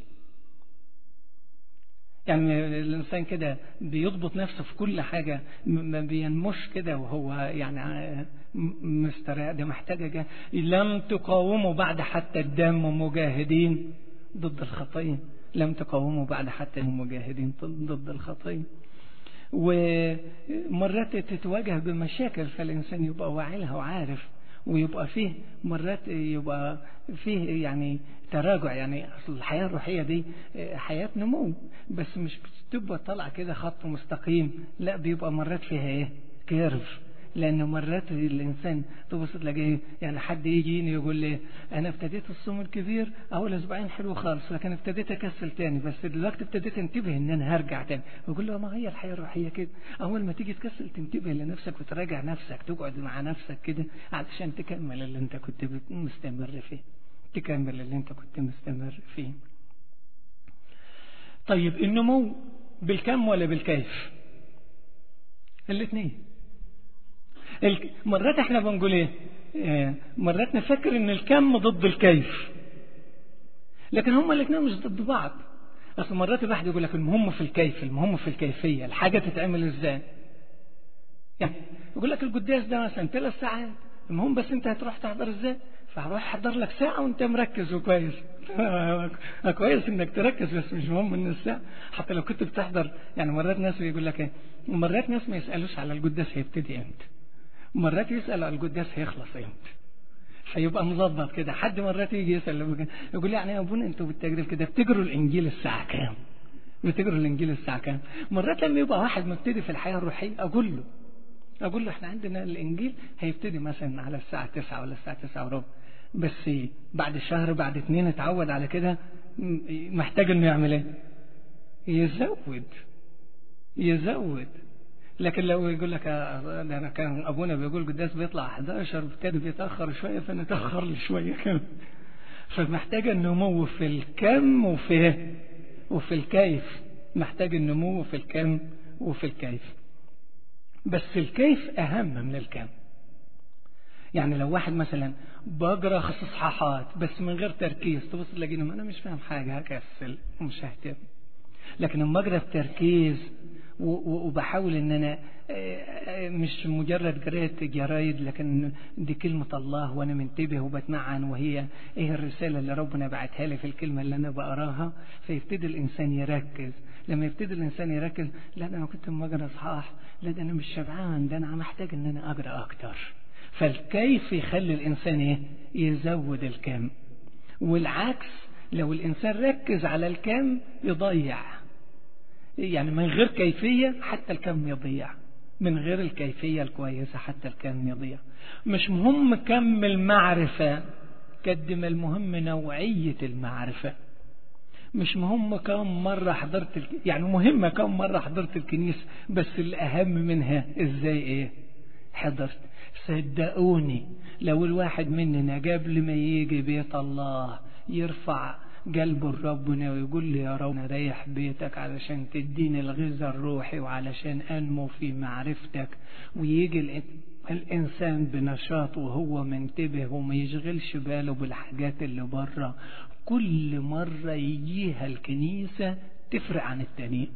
يعني الإنسان كده بيضبط نفسه في كل حاجة ما بينمش كده وهو يعني مستريح ده محتاجة لم تقاوموا بعد حتى الدم مجاهدين ضد الخطية لم تقاوموا بعد حتى مجاهدين ضد الخطية ومرات تتواجه بمشاكل فالإنسان يبقى واعي لها وعارف ويبقى فيه مرات يبقى فيه يعني تراجع يعني أصل الحياة الروحية دي حياة نمو بس مش بتبقى طالعة كده خط مستقيم لا بيبقى مرات فيها ايه كيرف لأن مرات الإنسان تبص تلاقيه يعني حد يجيني يقول لي أنا ابتديت الصوم الكبير أول أسبوعين حلو خالص لكن ابتديت أكسل تاني بس دلوقتي ابتديت انتبه إن أنا هرجع تاني أقول له ما هي الحياة الروحية كده أول ما تيجي تكسل تنتبه لنفسك وتراجع نفسك تقعد مع نفسك كده علشان تكمل اللي أنت كنت مستمر فيه تكمل اللي أنت كنت مستمر فيه طيب النمو بالكم ولا بالكيف الاثنين مرات احنا بنقول ايه مرات نفكر ان الكم ضد الكيف لكن هما الاثنين مش ضد بعض اصل مرات الواحد يقول لك المهم في الكيف المهم في الكيفيه الحاجه تتعمل ازاي يعني يقول لك القداس ده مثلا ثلاث ساعات المهم بس انت هتروح تحضر ازاي فهروح احضر لك ساعه وانت مركز وكويس كويس انك تركز بس مش مهم ان الساعه حتى لو كنت بتحضر يعني مرات ناس بيقول لك ايه مرات ناس ما يسالوش على القداس هيبتدي امتى مرات يسأل على القداس هيخلص امتى فيبقى مظبط كده حد مرات يجي يسأل يقول لي يعني يا ابونا انتوا بالتجريب كده بتجروا الانجيل الساعة كام بتجروا الانجيل الساعة كام مرات لما يبقى واحد مبتدي في الحياة الروحية اقول له اقول له احنا عندنا الانجيل هيبتدي مثلا على الساعة 9 ولا الساعة 9 وربع بس بعد شهر بعد اتنين اتعود على كده محتاج انه يعمل ايه يزود يزود لكن لو يقول لك انا كان ابونا بيقول قداس بيطلع 11 وابتدى بيتاخر شويه فنتاخر لي شويه كمان فمحتاج النمو في الكم وفي وفي الكيف محتاج النمو في الكم وفي الكيف بس الكيف اهم من الكم يعني لو واحد مثلا بقرا اصحاحات بس من غير تركيز تبص تلاقيني انا مش فاهم حاجه هكسل ومش ههتم لكن لما اقرا بتركيز وبحاول ان انا مش مجرد قرايه جرايد لكن دي كلمه الله وانا منتبه وبتمعن وهي ايه الرساله اللي ربنا بعتها لي في الكلمه اللي انا بقراها فيبتدي الانسان يركز لما يبتدي الانسان يركز لا ده انا كنت بقرا اصحاح لا ده انا مش شبعان ده انا محتاج ان انا اقرا اكتر فالكيف يخلي الانسان ايه يزود الكم والعكس لو الانسان ركز على الكم يضيع يعني من غير كيفية حتى الكم يضيع من غير الكيفية الكويسة حتى الكم يضيع مش مهم كم المعرفة قد ما المهم نوعية المعرفة مش مهم كم مرة حضرت الك... يعني مهمة كم مرة حضرت الكنيسة بس الأهم منها إزاي إيه حضرت صدقوني لو الواحد مننا قبل ما يجي بيت الله يرفع قلبه لربنا ويقول لي يا رب ريح بيتك علشان تديني الغذاء الروحي وعلشان أنمو في معرفتك ويجي الإنسان بنشاط وهو منتبه وما يشغلش باله بالحاجات اللي بره كل مرة يجيها الكنيسة تفرق عن التانيين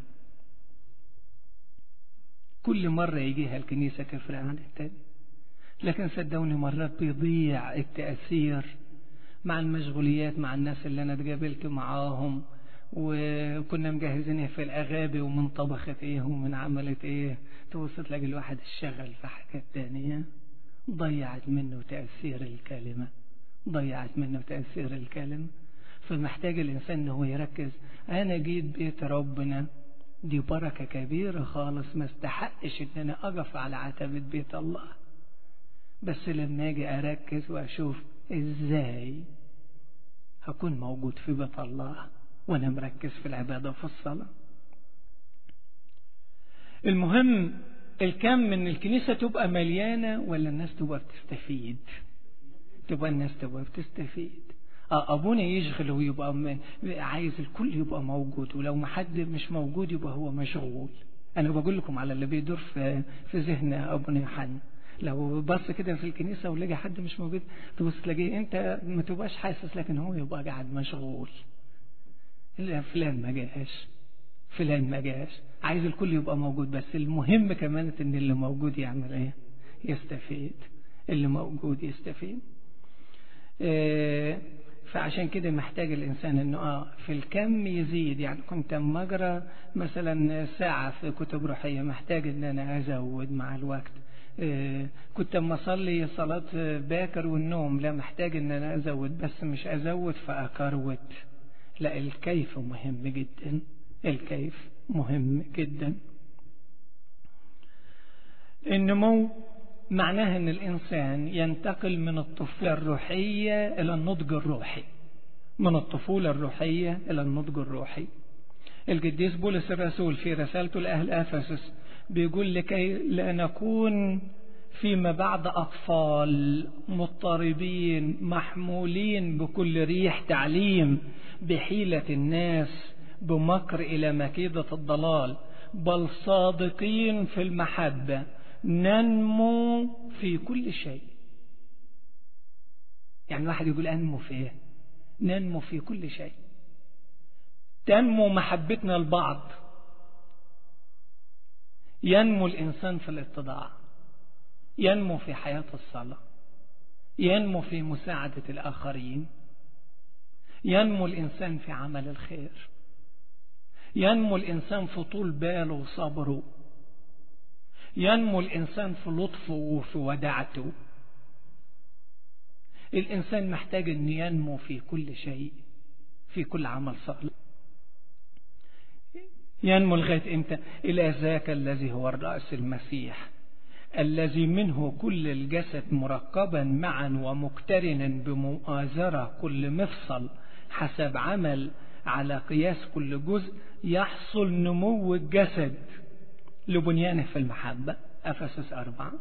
كل مرة يجيها الكنيسة تفرق عن التاني لكن صدقوني مرات بيضيع التأثير مع المشغوليات مع الناس اللي أنا اتقابلت معاهم وكنا مجهزين في الأغابي ومن طبخت إيه ومن عملت إيه توصل تلاقي الواحد اشتغل في حاجات تانية ضيعت منه تأثير الكلمة ضيعت منه تأثير الكلمة فمحتاج الإنسان أنه يركز أنا جيت بيت ربنا دي بركة كبيرة خالص ما استحقش ان انا اقف على عتبة بيت الله بس لما اجي اركز واشوف ازاي هكون موجود في بيت الله وانا مركز في العبادة وفي الصلاة المهم الكم من الكنيسة تبقى مليانة ولا الناس تبقى بتستفيد تبقى الناس تبقى بتستفيد أبونا يشغل ويبقى عايز الكل يبقى موجود ولو ما حد مش موجود يبقى هو مشغول أنا بقول لكم على اللي بيدور في في ذهن أبونا يوحنا لو بص كده في الكنيسة ولقى حد مش موجود تبص تلاقيه أنت ما تبقاش حاسس لكن هو يبقى قاعد مشغول لا فلان ما جاش فلان ما جاش عايز الكل يبقى موجود بس المهم كمان ان اللي موجود يعمل ايه يستفيد اللي موجود يستفيد فعشان كده محتاج الإنسان إنه آه في الكم يزيد يعني كنت أما أقرأ مثلا ساعة في كتب روحية محتاج إن أنا أزود مع الوقت آه كنت أما أصلي صلاة باكر والنوم لا محتاج إن أنا أزود بس مش أزود فأكروت لا الكيف مهم جدا الكيف مهم جدا النمو معناه ان الانسان ينتقل من الطفولة الروحية الى النضج الروحي من الطفولة الروحية الى النضج الروحي القديس بولس الرسول في رسالته لأهل أفسس بيقول لكي لا نكون فيما بعد أطفال مضطربين محمولين بكل ريح تعليم بحيلة الناس بمكر إلى مكيدة الضلال بل صادقين في المحبة ننمو في كل شيء يعني واحد يقول أنمو في إيه ننمو في كل شيء تنمو محبتنا البعض ينمو الإنسان في الاتضاع ينمو في حياة الصلاة ينمو في مساعدة الآخرين ينمو الإنسان في عمل الخير ينمو الإنسان في طول باله وصبره ينمو الإنسان في لطفه وفي ودعته الإنسان محتاج أن ينمو في كل شيء في كل عمل صالح ينمو لغاية إمتى إلى ذاك الذي هو الرأس المسيح الذي منه كل الجسد مركبا معا ومقترنا بمؤازرة كل مفصل حسب عمل على قياس كل جزء يحصل نمو الجسد لبنيانه في المحبة أفسس أربعة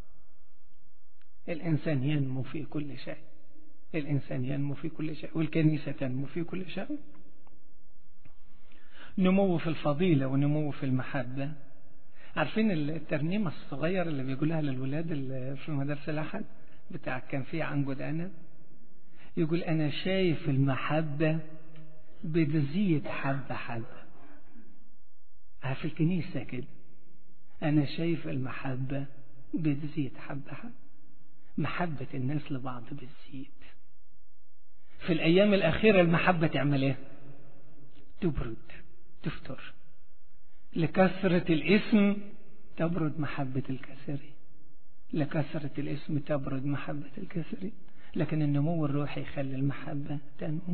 الإنسان ينمو في كل شيء الإنسان ينمو في كل شيء والكنيسة تنمو في كل شيء نمو في الفضيلة ونمو في المحبة عارفين الترنيمة الصغير اللي بيقولها للولاد في المدرسة الأحد بتاع كان فيه عنقود أنا يقول أنا شايف المحبة بتزيد حبة حبة في الكنيسة كده أنا شايف المحبة بتزيد حبة حبة محبة الناس لبعض بتزيد في الأيام الأخيرة المحبة تعمل إيه تبرد تفتر لكثرة الاسم تبرد محبة الكثيرين لكثرة الاسم تبرد محبة الكثيرين لكن النمو الروحي يخلي المحبة تنمو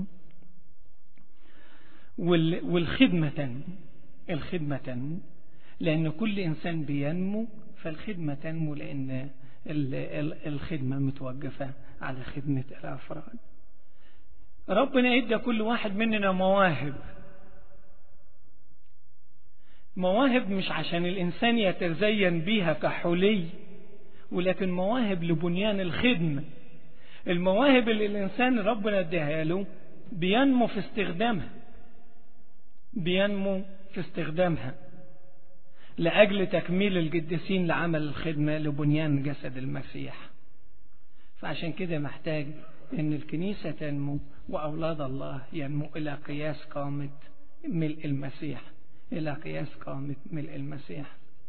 والخدمة تنمو الخدمة تنمو لأن كل إنسان بينمو فالخدمة تنمو لأن الخدمة متوقفة على خدمة الأفراد ربنا ادى كل واحد مننا مواهب مواهب مش عشان الإنسان يتزين بيها كحلي ولكن مواهب لبنيان الخدمة المواهب اللي الإنسان ربنا اداها له بينمو في استخدامها بينمو في استخدامها لأجل تكميل القديسين لعمل الخدمة لبنيان جسد المسيح فعشان كده محتاج ان الكنيسة تنمو وأولاد الله ينمو إلى قياس قامة ملء المسيح إلى قياس قامة ملء المسيح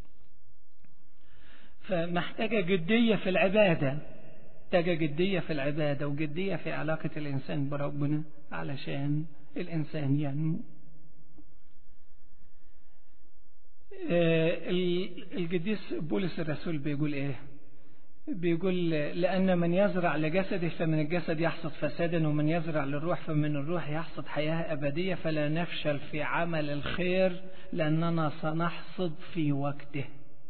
فمحتاجة جدية في العبادة محتاجة جدية في العبادة وجدية في علاقة الإنسان بربنا علشان الإنسان ينمو القديس بولس الرسول بيقول ايه بيقول لأن من يزرع لجسده فمن الجسد يحصد فسادا ومن يزرع للروح فمن الروح يحصد حياة أبدية فلا نفشل في عمل الخير لأننا سنحصد في وقته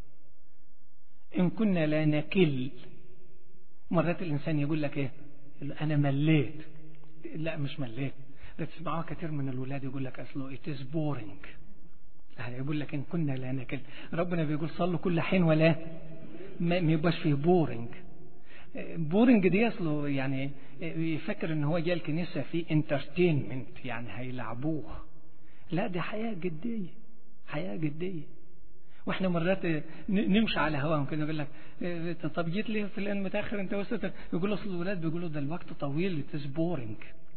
إن كنا لا نكل مرات الإنسان يقول لك إيه أنا مليت لا مش مليت تسمعوها كثير من الولاد يقول لك أصله it is boring يعني يقول لك إن كنا لا نكل ربنا بيقول صلوا كل حين ولا ما يبقاش فيه بورنج بورنج دي اصله يعني يفكر ان هو جاي الكنيسة في انترتينمنت يعني هيلعبوه لا دي حياة جدية حياة جدية واحنا مرات نمشي على هواهم كده يقول لك طب جيت ليه في الان متاخر انت وصلت يقول اصل الولاد بيقولوا ده الوقت طويل اتس بورنج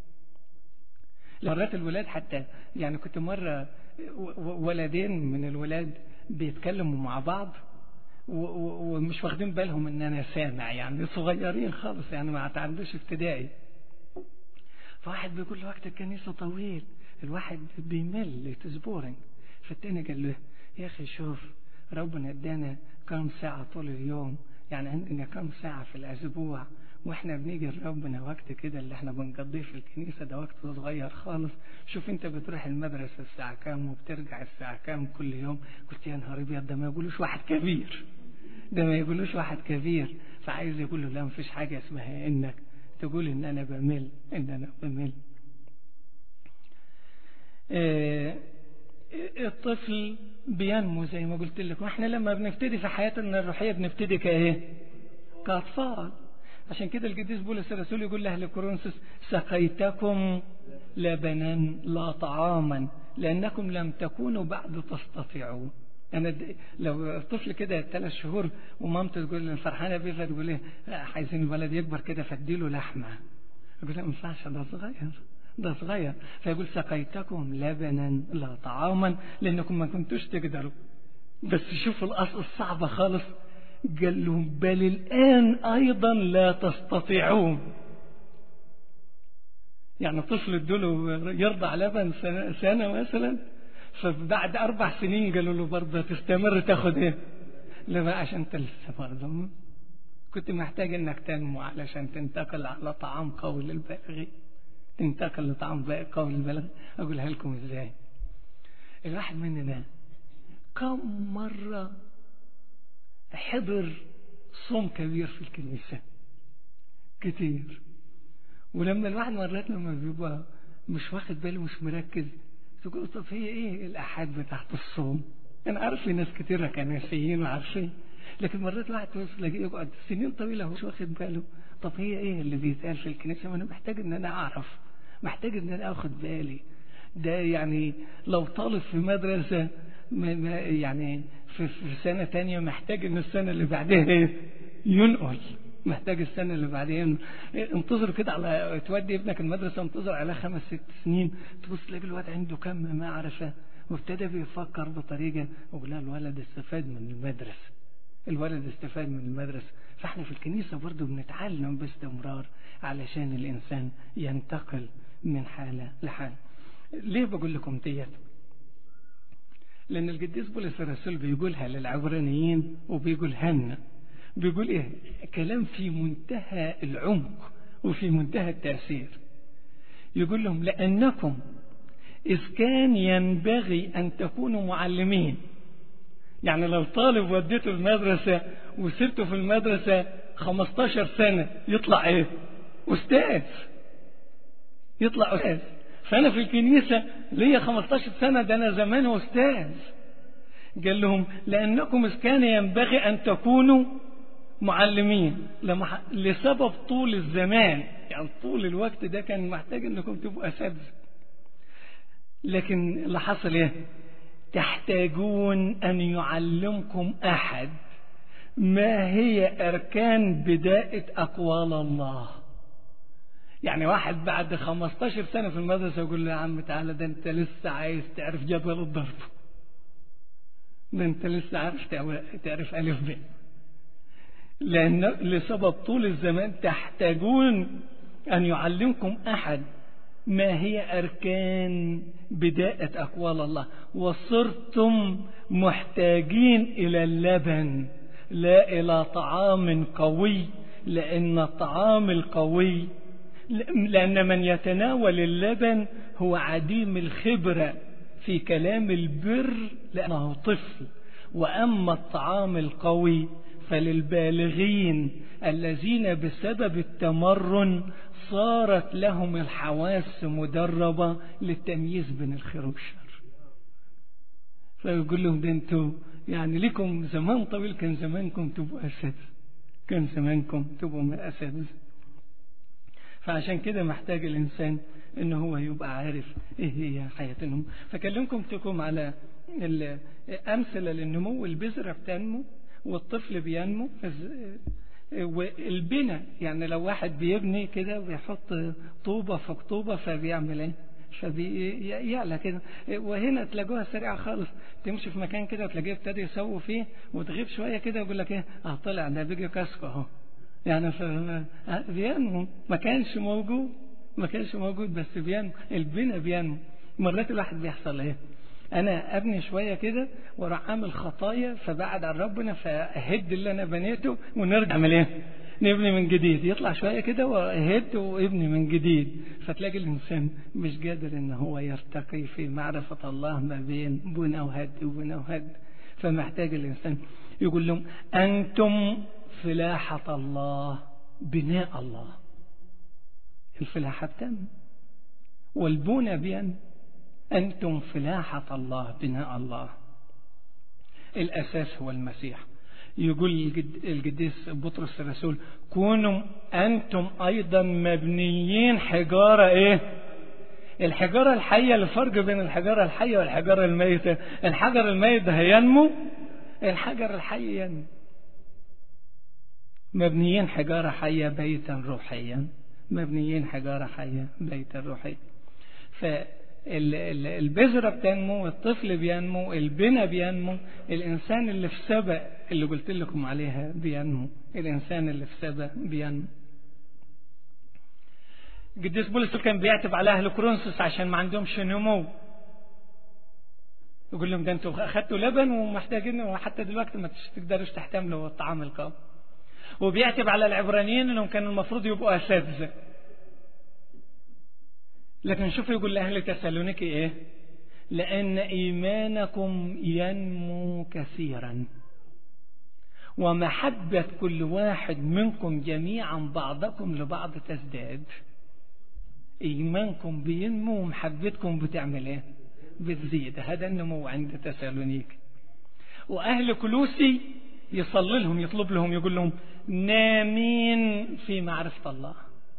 مرات الولاد حتى يعني كنت مرة ولدين من الولاد بيتكلموا مع بعض ومش واخدين بالهم ان انا سامع يعني صغيرين خالص يعني ما تعدوش ابتدائي فواحد بيقول له وقت الكنيسة طويل الواحد بيمل تسبورنج فالتاني قال له يا أخي شوف ربنا ادانا كم ساعة طول اليوم يعني عندنا كم ساعة في الأسبوع واحنا بنيجي لربنا وقت كده اللي احنا بنقضيه في الكنيسة ده وقت صغير خالص شوف انت بتروح المدرسة الساعة كام وبترجع الساعة كام كل يوم قلت يا نهار ابيض ده ما يقولوش واحد كبير ده ما يقولوش واحد كبير فعايز يقول له لا مفيش حاجة اسمها انك تقول ان انا بمل ان انا بمل اه الطفل بينمو زي ما قلت لك واحنا لما بنبتدي في حياتنا الروحية بنبتدي كايه كأطفال عشان كده القديس بولس الرسول يقول لأهل كورنثوس سقيتكم لبنا لا طعاما لأنكم لم تكونوا بعد تستطيعون أنا لو الطفل كده ثلاث شهور ومامته تقول له فرحانة بيه فتقول له عايزين الولد يكبر كده فاديله لحمة يقول له ما ينفعش ده صغير ده صغير فيقول سقيتكم لبنا لا طعاما لأنكم ما كنتوش تقدروا بس شوفوا الأصل الصعبة خالص قال لهم بل الآن أيضا لا تستطيعون يعني طفل ادوله يرضع لبن سنة, سنة مثلا فبعد أربع سنين قالوا له برضه تستمر تاخد إيه؟ لا بقى عشان أنت لسه برضه كنت محتاج إنك تنمو علشان تنتقل على طعام قوي للبالغين تنتقل لطعام قوي للبالغين أقولها لكم إزاي الواحد مننا كم مرة حضر صوم كبير في الكنيسة كتير ولما الواحد مرات لما بيبقى مش واخد باله مش مركز تقول طب هي ايه الأحاد بتاعت الصوم انا عارف في ناس كتيرة كنسيين وعارفين لكن مرات الواحد تلاقيه يقعد سنين طويلة مش واخد باله طب هي ايه اللي بيتقال في الكنيسة ما انا محتاج ان انا اعرف محتاج ان انا اخد بالي ده يعني لو طالب في مدرسة يعني في, في سنة تانية محتاج ان السنة اللي بعدها ينقل محتاج السنة اللي بعدين انتظر كده على تودي ابنك المدرسة انتظر على خمس ست سنين تبص تلاقي الواد عنده كم معرفة وابتدى بيفكر بطريقة وقول الولد استفاد من المدرسة الولد استفاد من المدرسة فاحنا في الكنيسة برضو بنتعلم باستمرار علشان الإنسان ينتقل من حالة لحالة ليه بقول لكم ديت لأن القديس بولس الرسول بيقولها للعبرانيين وبيقولها لنا بيقول إيه كلام في منتهى العمق وفي منتهى التأثير يقول لهم لأنكم إذ كان ينبغي أن تكونوا معلمين يعني لو طالب وديته المدرسة وسبته في المدرسة 15 سنة يطلع إيه أستاذ يطلع أستاذ فأنا في الكنيسة ليا 15 سنة ده أنا زمان أستاذ قال لهم لأنكم إذ كان ينبغي أن تكونوا معلمين لسبب طول الزمان يعني طول الوقت ده كان محتاج أنكم تبقوا أساتذة لكن اللي حصل إيه تحتاجون أن يعلمكم أحد ما هي أركان بداية أقوال الله يعني واحد بعد 15 سنة في المدرسة يقول له يا عم تعالى ده انت لسه عايز تعرف جدول الضرب ده انت لسه عارف تعرف ألف ب لأن لسبب طول الزمان تحتاجون أن يعلمكم أحد ما هي أركان بداية أقوال الله وصرتم محتاجين إلى اللبن لا إلى طعام قوي لأن الطعام القوي لأن من يتناول اللبن هو عديم الخبرة في كلام البر لأنه طفل وأما الطعام القوي فللبالغين الذين بسبب التمرن صارت لهم الحواس مدربة للتمييز بين الخير والشر فيقول لهم ده انتوا يعني لكم زمان طويل كان زمانكم تبقوا أساتذة كان زمانكم تبقوا أساتذة فعشان كده محتاج الإنسان إن هو يبقى عارف إيه هي حياة النمو فكلمكم تكم على أمثلة للنمو البذرة بتنمو والطفل بينمو والبناء يعني لو واحد بيبني كده ويحط طوبة فوق طوبة فبيعمل ايه فبيعلى كده وهنا تلاقوها سريعة خالص تمشي في مكان كده وتلاقيه ابتدى يسووا فيه وتغيب شوية كده يقول لك ايه اه طلع ده بيجي كاسكو اهو يعني بينمو ما كانش موجود ما كانش موجود بس بينمو البنا بينمو مرات الواحد بيحصل ايه انا ابني شويه كده واروح اعمل خطايا فبعد عن ربنا فاهد اللي انا بنيته ونرجع نعمل ايه نبني من جديد يطلع شويه كده واهد وابني من جديد فتلاقي الانسان مش قادر ان هو يرتقي في معرفه الله ما بين بنا وهد وبنا وهد فمحتاج الانسان يقول لهم انتم فلاحه الله بناء الله الفلاحه بتم والبنى بين أنتم فلاحة الله بناء الله الأساس هو المسيح يقول القديس بطرس الرسول كونوا أنتم أيضا مبنيين حجارة إيه الحجارة الحية الفرق بين الحجارة الحية والحجارة الميتة الحجر الميت ده هينمو الحجر الحي ينمو مبنيين حجارة حية بيتا روحيا مبنيين حجارة حية بيتا روحيا فالبذرة بتنمو الطفل بينمو البنى بينمو الإنسان اللي في سبق اللي قلت لكم عليها بينمو الإنسان اللي في سبق بينمو قديس بولس كان بيعتب على أهل كورنثوس عشان ما عندهمش نمو يقول لهم ده انتوا اخدتوا لبن ومحتاجين وحتى دلوقتي ما تقدروش تحتملوا الطعام القوي وبيعتب على العبرانيين انهم كانوا المفروض يبقوا اساتذه لكن شوفوا يقول لأهل تسالونيكي إيه لأن إيمانكم ينمو كثيرا ومحبة كل واحد منكم جميعا بعضكم لبعض تزداد إيمانكم بينمو ومحبتكم بتعمل إيه بتزيد هذا النمو عند تسالونيك وأهل كلوسي يصلي لهم يطلب لهم يقول لهم نامين في معرفة الله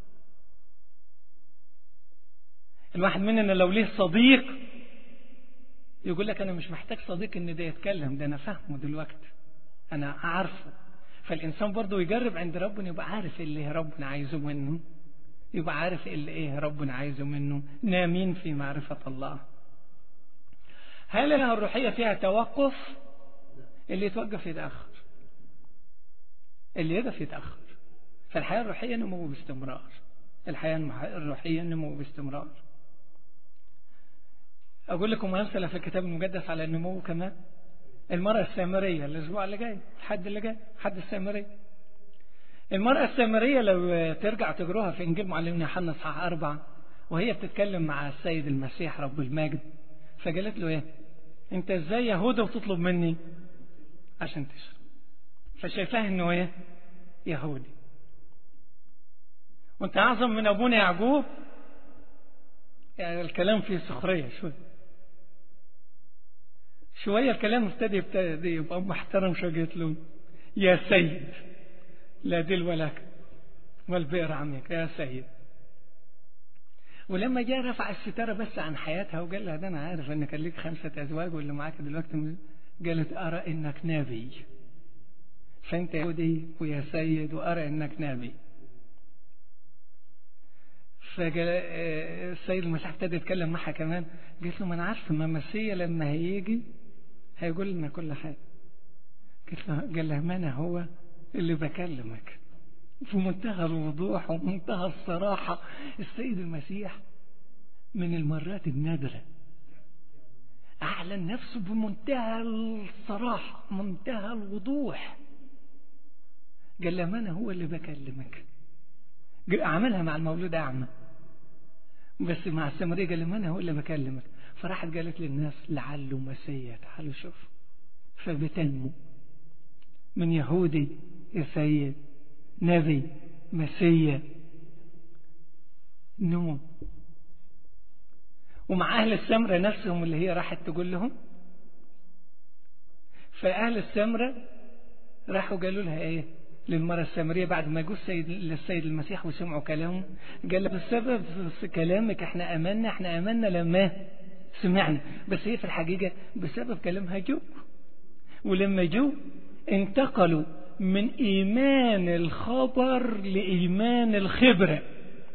الواحد مننا لو ليه صديق يقول لك أنا مش محتاج صديق إن ده يتكلم ده أنا فاهمه دلوقتي أنا عارفه فالإنسان برضه يجرب عند ربنا يبقى عارف اللي ربنا عايزه منه يبقى عارف اللي إيه ربنا عايزه منه نامين في معرفة الله هل الروحية فيها توقف اللي يتوقف يتأخر اللي يقف يتأخر فالحياة الروحية نمو باستمرار الحياة الروحية نمو باستمرار أقول لكم أمثلة في الكتاب المقدس على النمو كمان المرأة السامرية الأسبوع اللي جاي الحد اللي جاي حد السامرية المرأة السامرية لو ترجع تقروها في إنجيل معلمنا يوحنا إصحاح أربعة وهي بتتكلم مع السيد المسيح رب المجد فقالت له إيه؟ أنت إزاي يهودا وتطلب مني عشان تشرب فشايفاه إنه إيه؟ يهودي وأنت أعظم من أبونا يعقوب يعني الكلام فيه سخرية شوية شوية الكلام ابتدى يبتدي يبقى محترم شو قلت له يا سيد لا دل ولك والبئر عميق يا سيد ولما جاء رفع الستارة بس عن حياتها وقال لها ده أنا عارف إن كان ليك خمسة أزواج واللي معاك دلوقتي قالت أرى إنك نبي فأنت يهودي ويا سيد وأرى إنك نبي فالسيد المسيح ابتدى يتكلم معها كمان قالت له ما انا عارفه ما المسيا لما هيجي هيقول لنا كل حاجه قلت له قال لها ما انا هو اللي بكلمك في منتهى الوضوح ومنتهى الصراحة السيد المسيح من المرات النادرة أعلن نفسه بمنتهى الصراحة منتهى الوضوح قال لها ما أنا هو اللي بكلمك عملها مع المولود أعمى بس مع السامرية قال لهم أنا هو اللي بكلمك فراحت قالت للناس لعله مسيا تعالوا شوف فبتنمو من يهودي يا سيد نبي مسيا نمو ومع أهل السمرة نفسهم اللي هي راحت تقول لهم فأهل السمرة راحوا قالوا لها إيه للمرأة السامرية بعد ما جو السيد للسيد المسيح وسمعوا كلامه قال لها بسبب كلامك احنا امنا احنا امنا لما سمعنا بس هي في الحقيقة بسبب كلامها جو ولما جو انتقلوا من ايمان الخبر لايمان الخبرة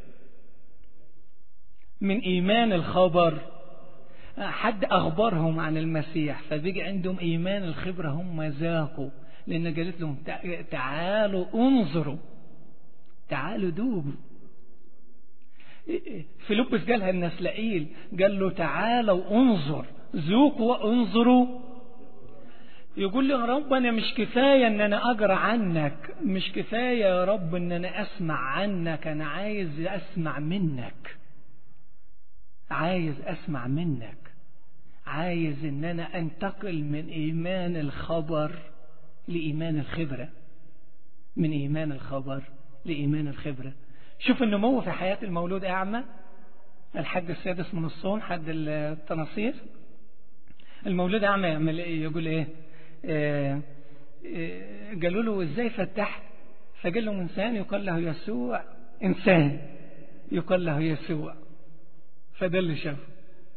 من ايمان الخبر حد اخبرهم عن المسيح فبيجي عندهم ايمان الخبرة هم ذاقوا لأن قالت لهم تعالوا انظروا تعالوا دوبوا فيلبس قالها النسلائيل قال له تعالوا انظر ذوقوا وانظروا يقول لي يا رب أنا مش كفاية أن أنا أقرأ عنك مش كفاية يا رب أن أنا أسمع عنك أنا عايز أسمع منك عايز أسمع منك عايز أن أنا أنتقل من إيمان الخبر لإيمان الخبرة من إيمان الخبر لإيمان الخبرة شوف النمو في حياة المولود أعمى الحد السادس من الصوم حد التناصير المولود أعمى يعمل إيه يقول إيه آه آه قالوا له ازاي فتحت فقال لهم انسان يقال له يسوع انسان يقال له يسوع فده اللي شافه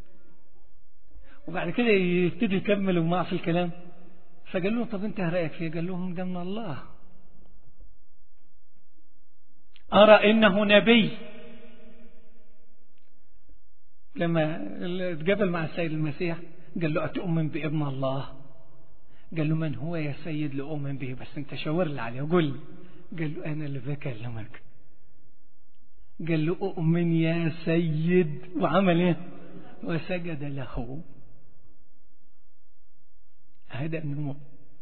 وبعد كده يبتدي يكملوا معه في الكلام فقال له طب انت رايك فيه قال لهم ده من الله ارى انه نبي لما اتقابل مع السيد المسيح قال له أتؤمن بابن الله قال له من هو يا سيد لأؤمن به بس انت شاور لي عليه قول لي قال له أنا اللي بكلمك قال له أؤمن يا سيد وعمل ايه وسجد له هذا النمو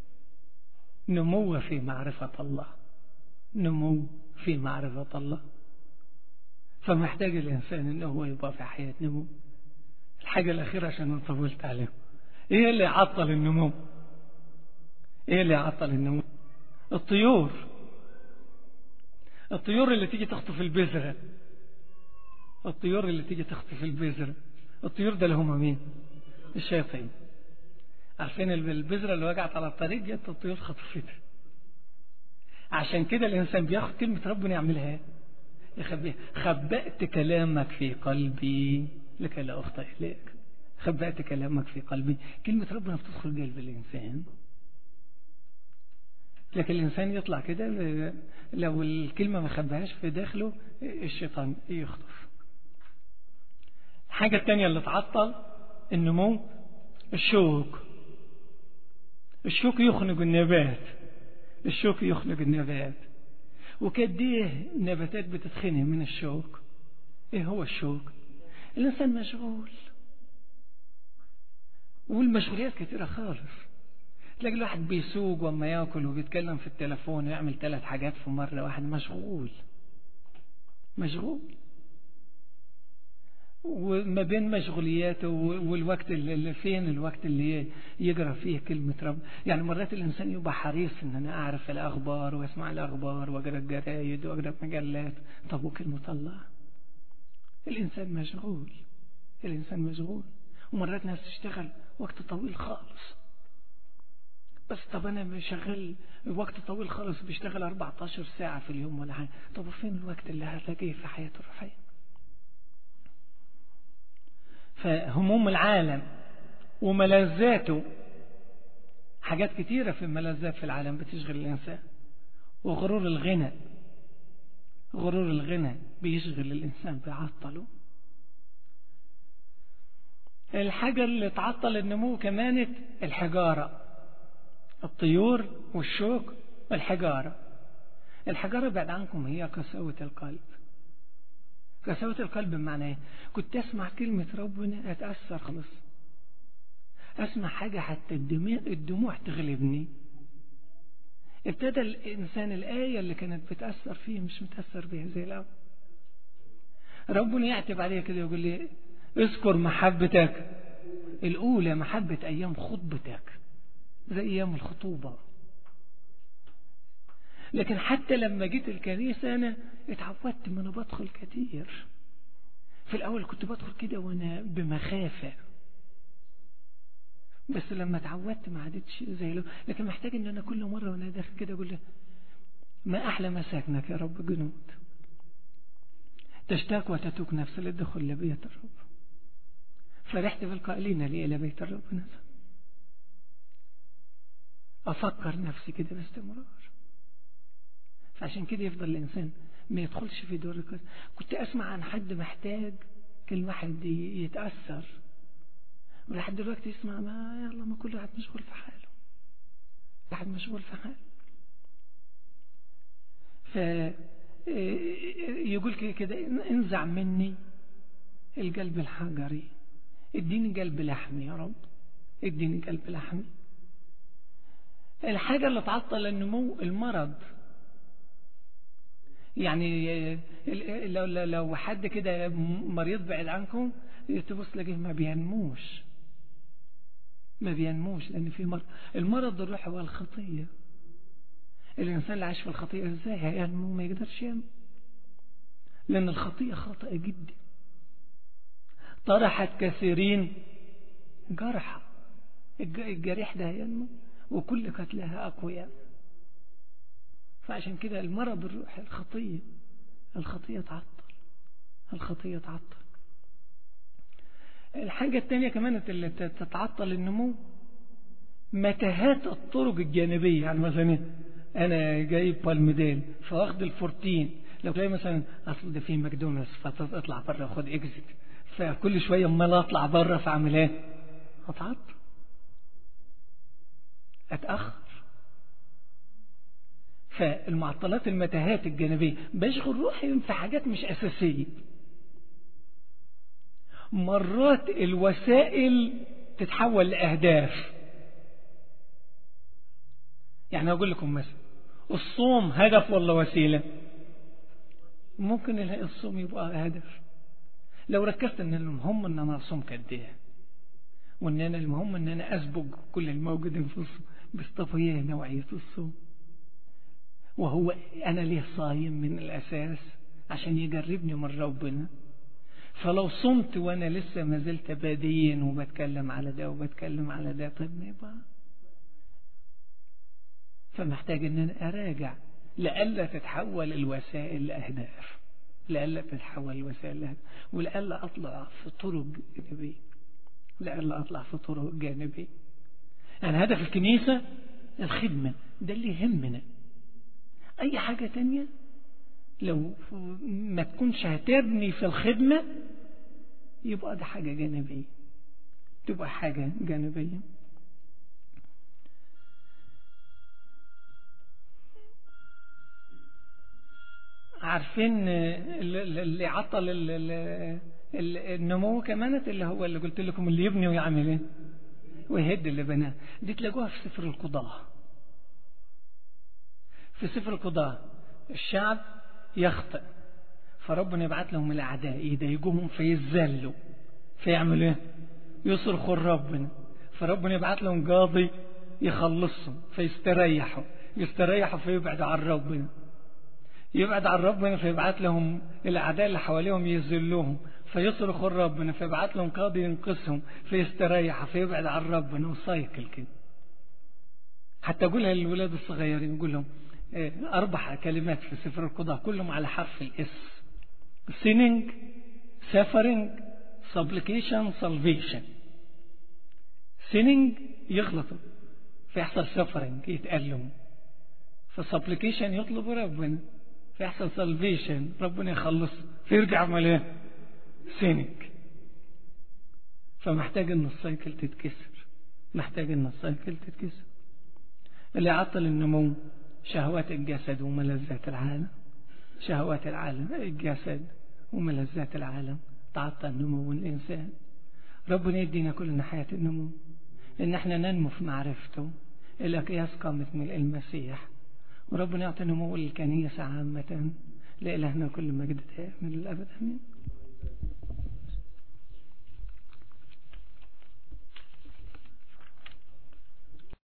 نمو في معرفة الله نمو في معرفة الله فمحتاج الإنسان أنه هو يبقى في حياة نمو الحاجة الأخيرة عشان أنا طولت عليهم إيه اللي يعطل النمو إيه اللي يعطل النمو الطيور الطيور اللي تيجي تخطف البذرة الطيور اللي تيجي تخطف البذرة الطيور ده اللي هم مين الشياطين عارفين البذرة اللي وقعت على الطريق جت الطيور خطفتها عشان كده الإنسان بياخد كلمة ربنا يعملها يخبيها خبأت كلامك في قلبي لكي لا أخطأ إليك خبأت كلامك في قلبي كلمة ربنا بتدخل قلب الإنسان لكن الإنسان يطلع كده لو الكلمة ما خباهاش في داخله الشيطان يخطف الحاجة التانية اللي تعطل النمو الشوك الشوك يخنق النبات الشوك يخنق النبات وقد ايه النباتات بتتخنق من الشوك ايه هو الشوك الانسان مشغول والمشغوليات كتيرة خالص تلاقي الواحد بيسوق وما ياكل وبيتكلم في التليفون ويعمل ثلاث حاجات في مرة واحد مشغول مشغول وما بين مشغولياته والوقت اللي فين الوقت اللي يقرا فيه كلمة رب يعني مرات الإنسان يبقى حريص إن أنا أعرف الأخبار وأسمع الأخبار وأقرأ الجرايد وأقرأ مجلات طب وكلمة الله الإنسان مشغول الإنسان مشغول ومرات ناس تشتغل وقت طويل خالص بس طب أنا شغال وقت طويل خالص بيشتغل 14 ساعة في اليوم ولا حاجة طب وفين الوقت اللي هتلاقيه في حياته الروحية فهموم العالم وملذاته حاجات كتيرة في الملذات في العالم بتشغل الإنسان وغرور الغنى غرور الغنى بيشغل الإنسان بيعطله الحاجة اللي تعطل النمو كمان الحجارة الطيور والشوك والحجارة الحجارة بعد عنكم هي قساوة القلب قساوة القلب بمعنى ايه كنت اسمع كلمة ربنا اتأثر خلص اسمع حاجة حتى الدموع, الدموع تغلبني ابتدى الانسان الآية اللي كانت بتأثر فيه مش متأثر بيها زي الأول ربنا يعتب عليه كده يقول لي اذكر محبتك الأولى محبة أيام خطبتك زي أيام الخطوبة لكن حتى لما جيت الكنيسة أنا اتعودت ما أنا بدخل كتير في الأول كنت بدخل كده وأنا بمخافة بس لما اتعودت ما عادتش زي له لكن محتاج ان انا كل مرة وانا داخل كده اقول له ما احلى مساكنك يا رب جنود تشتاق وتتوك نفس للدخول لبيت الرب فرحت بالقائلين لي الى بيت الرب نفسه افكر نفسي كده باستمرار فعشان كده يفضل الانسان ما يدخلش في دور الكذب كنت اسمع عن حد محتاج كل واحد يتاثر ولحد دلوقتي يسمع ما يلا ما كل واحد مشغول في حاله واحد مشغول في حاله يقول كده انزع مني القلب الحجري اديني قلب لحمي يا رب اديني قلب لحمي الحاجة اللي تعطل النمو المرض يعني لو لو حد كده مريض بعيد عنكم تبص تلاقيه ما بينموش ما بينموش لان في مرض المرض الروحي هو الخطيه الانسان اللي عايش في الخطيه ازاي هينمو ما يقدرش ينمو لان الخطيه خطأ جدا طرحت كثيرين جرحى الجريح ده ينمو وكل قتلها أقوياء فعشان كده المرض الروحي الخطية الخطية تعطل الخطية تعطل الحاجة الثانية كمان اللي تتعطل النمو متاهات الطرق الجانبية يعني مثلا أنا جايب بالميدال فواخد الفورتين لو تلاقي مثلا أصل ده في ماكدونالدز فتطلع بره خد اكزيت فكل شوية امال اطلع بره فاعمل ايه اتعطل اتأخر فالمعطلات المتاهات الجانبية بشغل روحي في حاجات مش أساسية مرات الوسائل تتحول لأهداف يعني أقول لكم مثلا الصوم هدف ولا وسيلة ممكن الصوم يبقى هدف لو ركزت ان المهم ان انا اصوم قد ايه وان انا المهم ان انا اسبق كل الموجودين في الصوم بس طب هي نوعية الصوم وهو انا ليه صايم من الاساس عشان يجربني من ربنا فلو صمت وانا لسه ما زلت بادين وبتكلم على ده وبتكلم على ده طب ما يبقى فمحتاج ان انا اراجع لئلا تتحول الوسائل لاهداف لئلا تتحول الوسائل لأهداف ولئلا اطلع في طرق جانبيه لئلا اطلع في طرق جانبيه يعني هدف الكنيسه الخدمه ده اللي يهمنا اي حاجه تانية لو ما تكونش هتبني في الخدمه يبقى ده حاجه جانبيه تبقى حاجه جانبيه عارفين اللي عطل النمو كمان اللي هو اللي قلت لكم اللي يبني ويعمل ايه ويهد اللي بناه دي تلاقوها في سفر القضاء في سفر القضاء الشعب يخطئ فربنا يبعت لهم الاعداء يضايقوهم فيذلوا فيعملوا ايه يصرخوا لربنا فربنا يبعت لهم قاضي يخلصهم فيستريحوا يستريحوا فيبعدوا عن ربنا يبعد عن ربنا فيبعت لهم الأعداء اللي حواليهم يذلوهم فيصرخوا ربنا فيبعت لهم قاضي ينقذهم فيستريح فيبعد عن ربنا وسايكل كده حتى أقولها للولاد الصغيرين يقول لهم أربع كلمات في سفر القضاء كلهم على حرف الإس sinning suffering supplication salvation sinning يغلطوا فيحصل suffering يتألم فسبليكيشن يطلب ربنا فيحصل سلفيشن ربنا يخلص فيرجع عمل ايه سينك فمحتاج ان السايكل تتكسر محتاج ان السايكل تتكسر اللي عطل النمو شهوات الجسد وملذات العالم شهوات العالم الجسد وملذات العالم تعطل نمو الإنسان ربنا يدينا كلنا حياة النمو إن احنا ننمو في معرفته إلى قياس قامة ملء المسيح وربنا يعطي نمو الكنيسة عامة لإلهنا كل مجد من الأبد أمين